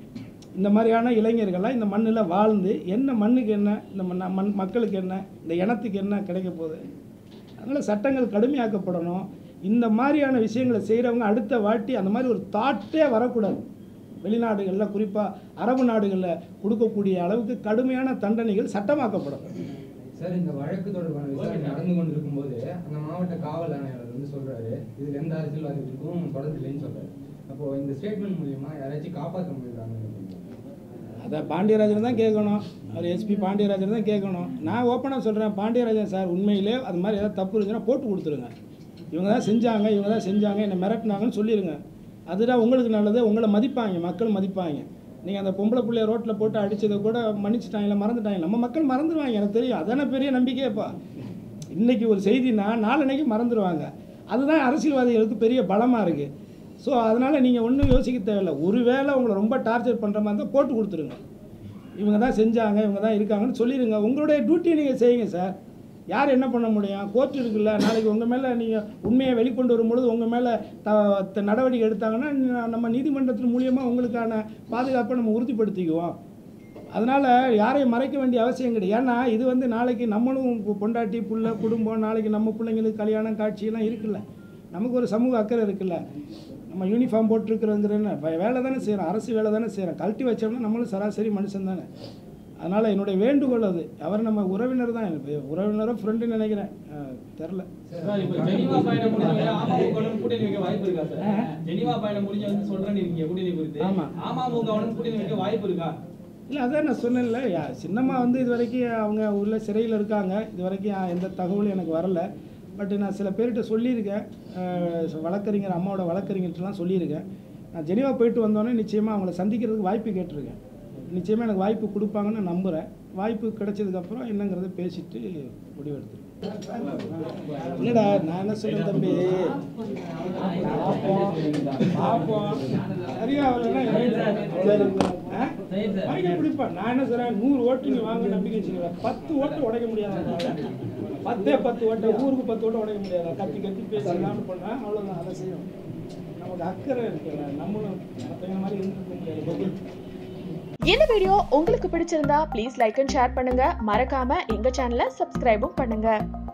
இந்த மாதிரியான இளைஞர்கள்லாம் இந்த மண்ணில் வாழ்ந்து என்ன மண்ணுக்கு என்ன இந்த மண் மண் மக்களுக்கு என்ன இந்த இனத்துக்கு என்ன கிடைக்க போகுது அதனால் சட்டங்கள் கடுமையாக்கப்படணும் இந்த மாதிரியான விஷயங்களை செய்கிறவங்க அடுத்த வாட்டி அந்த மாதிரி ஒரு தாட்டே வரக்கூடாது வெளிநாடுகளில் குறிப்பாக அரபு நாடுகளில் கொடுக்கக்கூடிய அளவுக்கு கடுமையான தண்டனைகள் சட்டமாக்கப்படும் சார் இந்த வழக்கு தொடர்பான விசாரணை நடந்து கொண்டிருக்கும் போது அந்த மாவட்ட காவல் ஆணையாளர் வந்து சொல்றாரு இதுல எந்த அரசியல்வாதிகளுக்கும் தொடர்பு இல்லைன்னு சொல்றாரு அப்போ இந்த ஸ்டேட்மெண்ட் மூலியமா யாராச்சும் காப்பாற்ற முடியுறாங்க அதை பாண்டியராஜன் தான் கேட்கணும் அவர் எஸ்பி பாண்டியராஜன் தான் கேட்கணும் நான் ஓப்பனாக சொல்கிறேன் பாண்டியராஜன் சார் உண்மையிலே அது மாதிரி ஏதாவது தப்பு இருந்துச்சுன்னா போட்டு கொடுத்துருங்க இவங்க தான் செஞ்சாங்க இவங்க தான் செஞ்சாங்க என்னை மிரட்டினாங்கன்னு சொல்லிடுங்க அதுதான் உங்களுக்கு நல்லது உங்களை மதிப்பாங்க மக்கள் மதிப்பாங்க நீங்கள் அந்த பொம்பளை பிள்ளைய ரோட்டில் போட்டு அடித்ததை கூட மன்னிச்சிட்டாங்களா மறந்துட்டாங்க நம்ம மக்கள் மறந்துடுவாங்க எனக்கு தெரியும் அதானே பெரிய நம்பிக்கையப்பா இன்னைக்கு ஒரு செய்தினா நாளன்னைக்கு மறந்துடுவாங்க அதுதான் அரசியல்வாதிகளுக்கு பெரிய பலமாக இருக்குது ஸோ அதனால் நீங்கள் ஒன்றும் யோசிக்க தேவையில்லை ஒருவேளை உங்களை ரொம்ப டார்ச்சர் பண்ணுற மாதிரி இருந்தால் போட்டு கொடுத்துருங்க இவங்க தான் செஞ்சாங்க இவங்க தான் இருக்காங்கன்னு சொல்லிடுங்க உங்களுடைய டியூட்டியை நீங்கள் செய்யுங்க சார் யார் என்ன பண்ண முடியும் கோர்ட் இருக்குல்ல நாளைக்கு உங்கள் மேலே நீங்கள் உண்மையை வெளிக்கொண்டு வரும்பொழுது உங்கள் மேலே த த- நடவடிக்கை எடுத்தாங்கன்னா ந- நம்ம நீதிமன்றத்தின் மூலியமாக உங்களுக்கான பாதுகாப்பை நம்ம உறுதிப்படுத்திக்குவோம் அதனால் யாரையும் மறைக்க வேண்டிய அவசியம் கிடையாது ஏன்னா இது வந்து நாளைக்கு நம்மளும் பொ- பொண்டாட்டி புள்ள குடும்பம் நாளைக்கு நம்ம பிள்ளைங்களுக்கு கல்யாணம் காட்சியெல்லாம் இருக்குல்ல நமக்கு ஒரு சமூக அக்கறை இருக்குல்ல நம்ம யூனிஃபார்ம் போட்டிருக்கிறோங்கிற வேலை தானே செய்கிறோம் அரசு வேலை தானே செய்கிறோம் கழட்டி வச்சோம்னா நம்மளும் சராசரி மனுஷன் தானே அதனால் என்னுடைய வேண்டுகோள் அது அவர் நம்ம உறவினர் தான் எனக்கு உறவினரோ ஃப்ரெண்டுன்னு நினைக்கிறேன் அஹ், தெரில சார், இப்ப ஜெனீவா பயணம் முடிஞ்சவங்க அமமுகவுடன் கூட்டணி வைக்க வாய்ப்பு இருக்கா சார்? ஜெனீவா பயணம் முடிஞ்ச வந்து சொல்றேன்னு இருக்கீங்க கூட்டணி குறித்து. ஆமா. அமமுகவுடன் கூட்டணி வைக்க வாய்ப்பு இருக்கா? இல்லை அதான் நான் சொன்னேன்ல யா சின்னம்மா வந்து இது வரைக்கும் அவங்க உள்ள சிறையில் இருக்காங்க இது வரைக்கும் யா- எந்த தகவலும் எனக்கு வரல பட் நான் சில பேர்கிட்ட சொல்லியிருக்கேன் அஹ், வழக்கறிஞர் அம்மாவோட வழக்கறிஞர்கிட்டலாம் சொல்லியிருக்கேன் நான் ஜெனீவா போயிட்டு வந்தோடனே நிச்சயமாக அவங்கள சந்திக்கிறதுக்கு வாய்ப்பு கேட்டிருக்கேன் நிச்சயமாக எனக்கு வாய்ப்பு கொடுப்பாங்கன்னு நான் நம்புகிறேன் வாய்ப்பு கிடைச்சதுக்கப்புறம் என்னங்கிறத பேசிட்டு முடிவெடுத்துருக்கேன் இல்லைடா நான் என்ன சொல்றேன் தம்பி பார்ப்போம் பார்ப்போம் சரியா வரலன்னா ஆ? வாங்கி பிடிப்பா நான் என்ன சொல்றேன் நூறு ஓட்டு நீ வாங்க நம்பிக்கை வச்சுக்கிறேன் பத்து ஓட்டு உடைக்க முடியாது பத்தே பத்து ஓட்டு ஊருக்கு பத்து ஓட்டு உடைக்க முடியாது கத்தி கத்தி பேசலாம்னு பண்ணா அவ்வளோதான் அதை செய்யும் நமக்கு அக்கறை இருக்குல்ல நம்மளும் மற்றவங்க மாதிரி இருந்துக்க முடியாது இந்த வீடியோ உங்களுக்கு பிடிச்சிருந்தா ப்ளீஸ் லைக் அண்ட் ஷேர் பண்ணுங்க மறக்காம எங்க சேனலை சப்ஸ்கிரைபும் பண்ணுங்க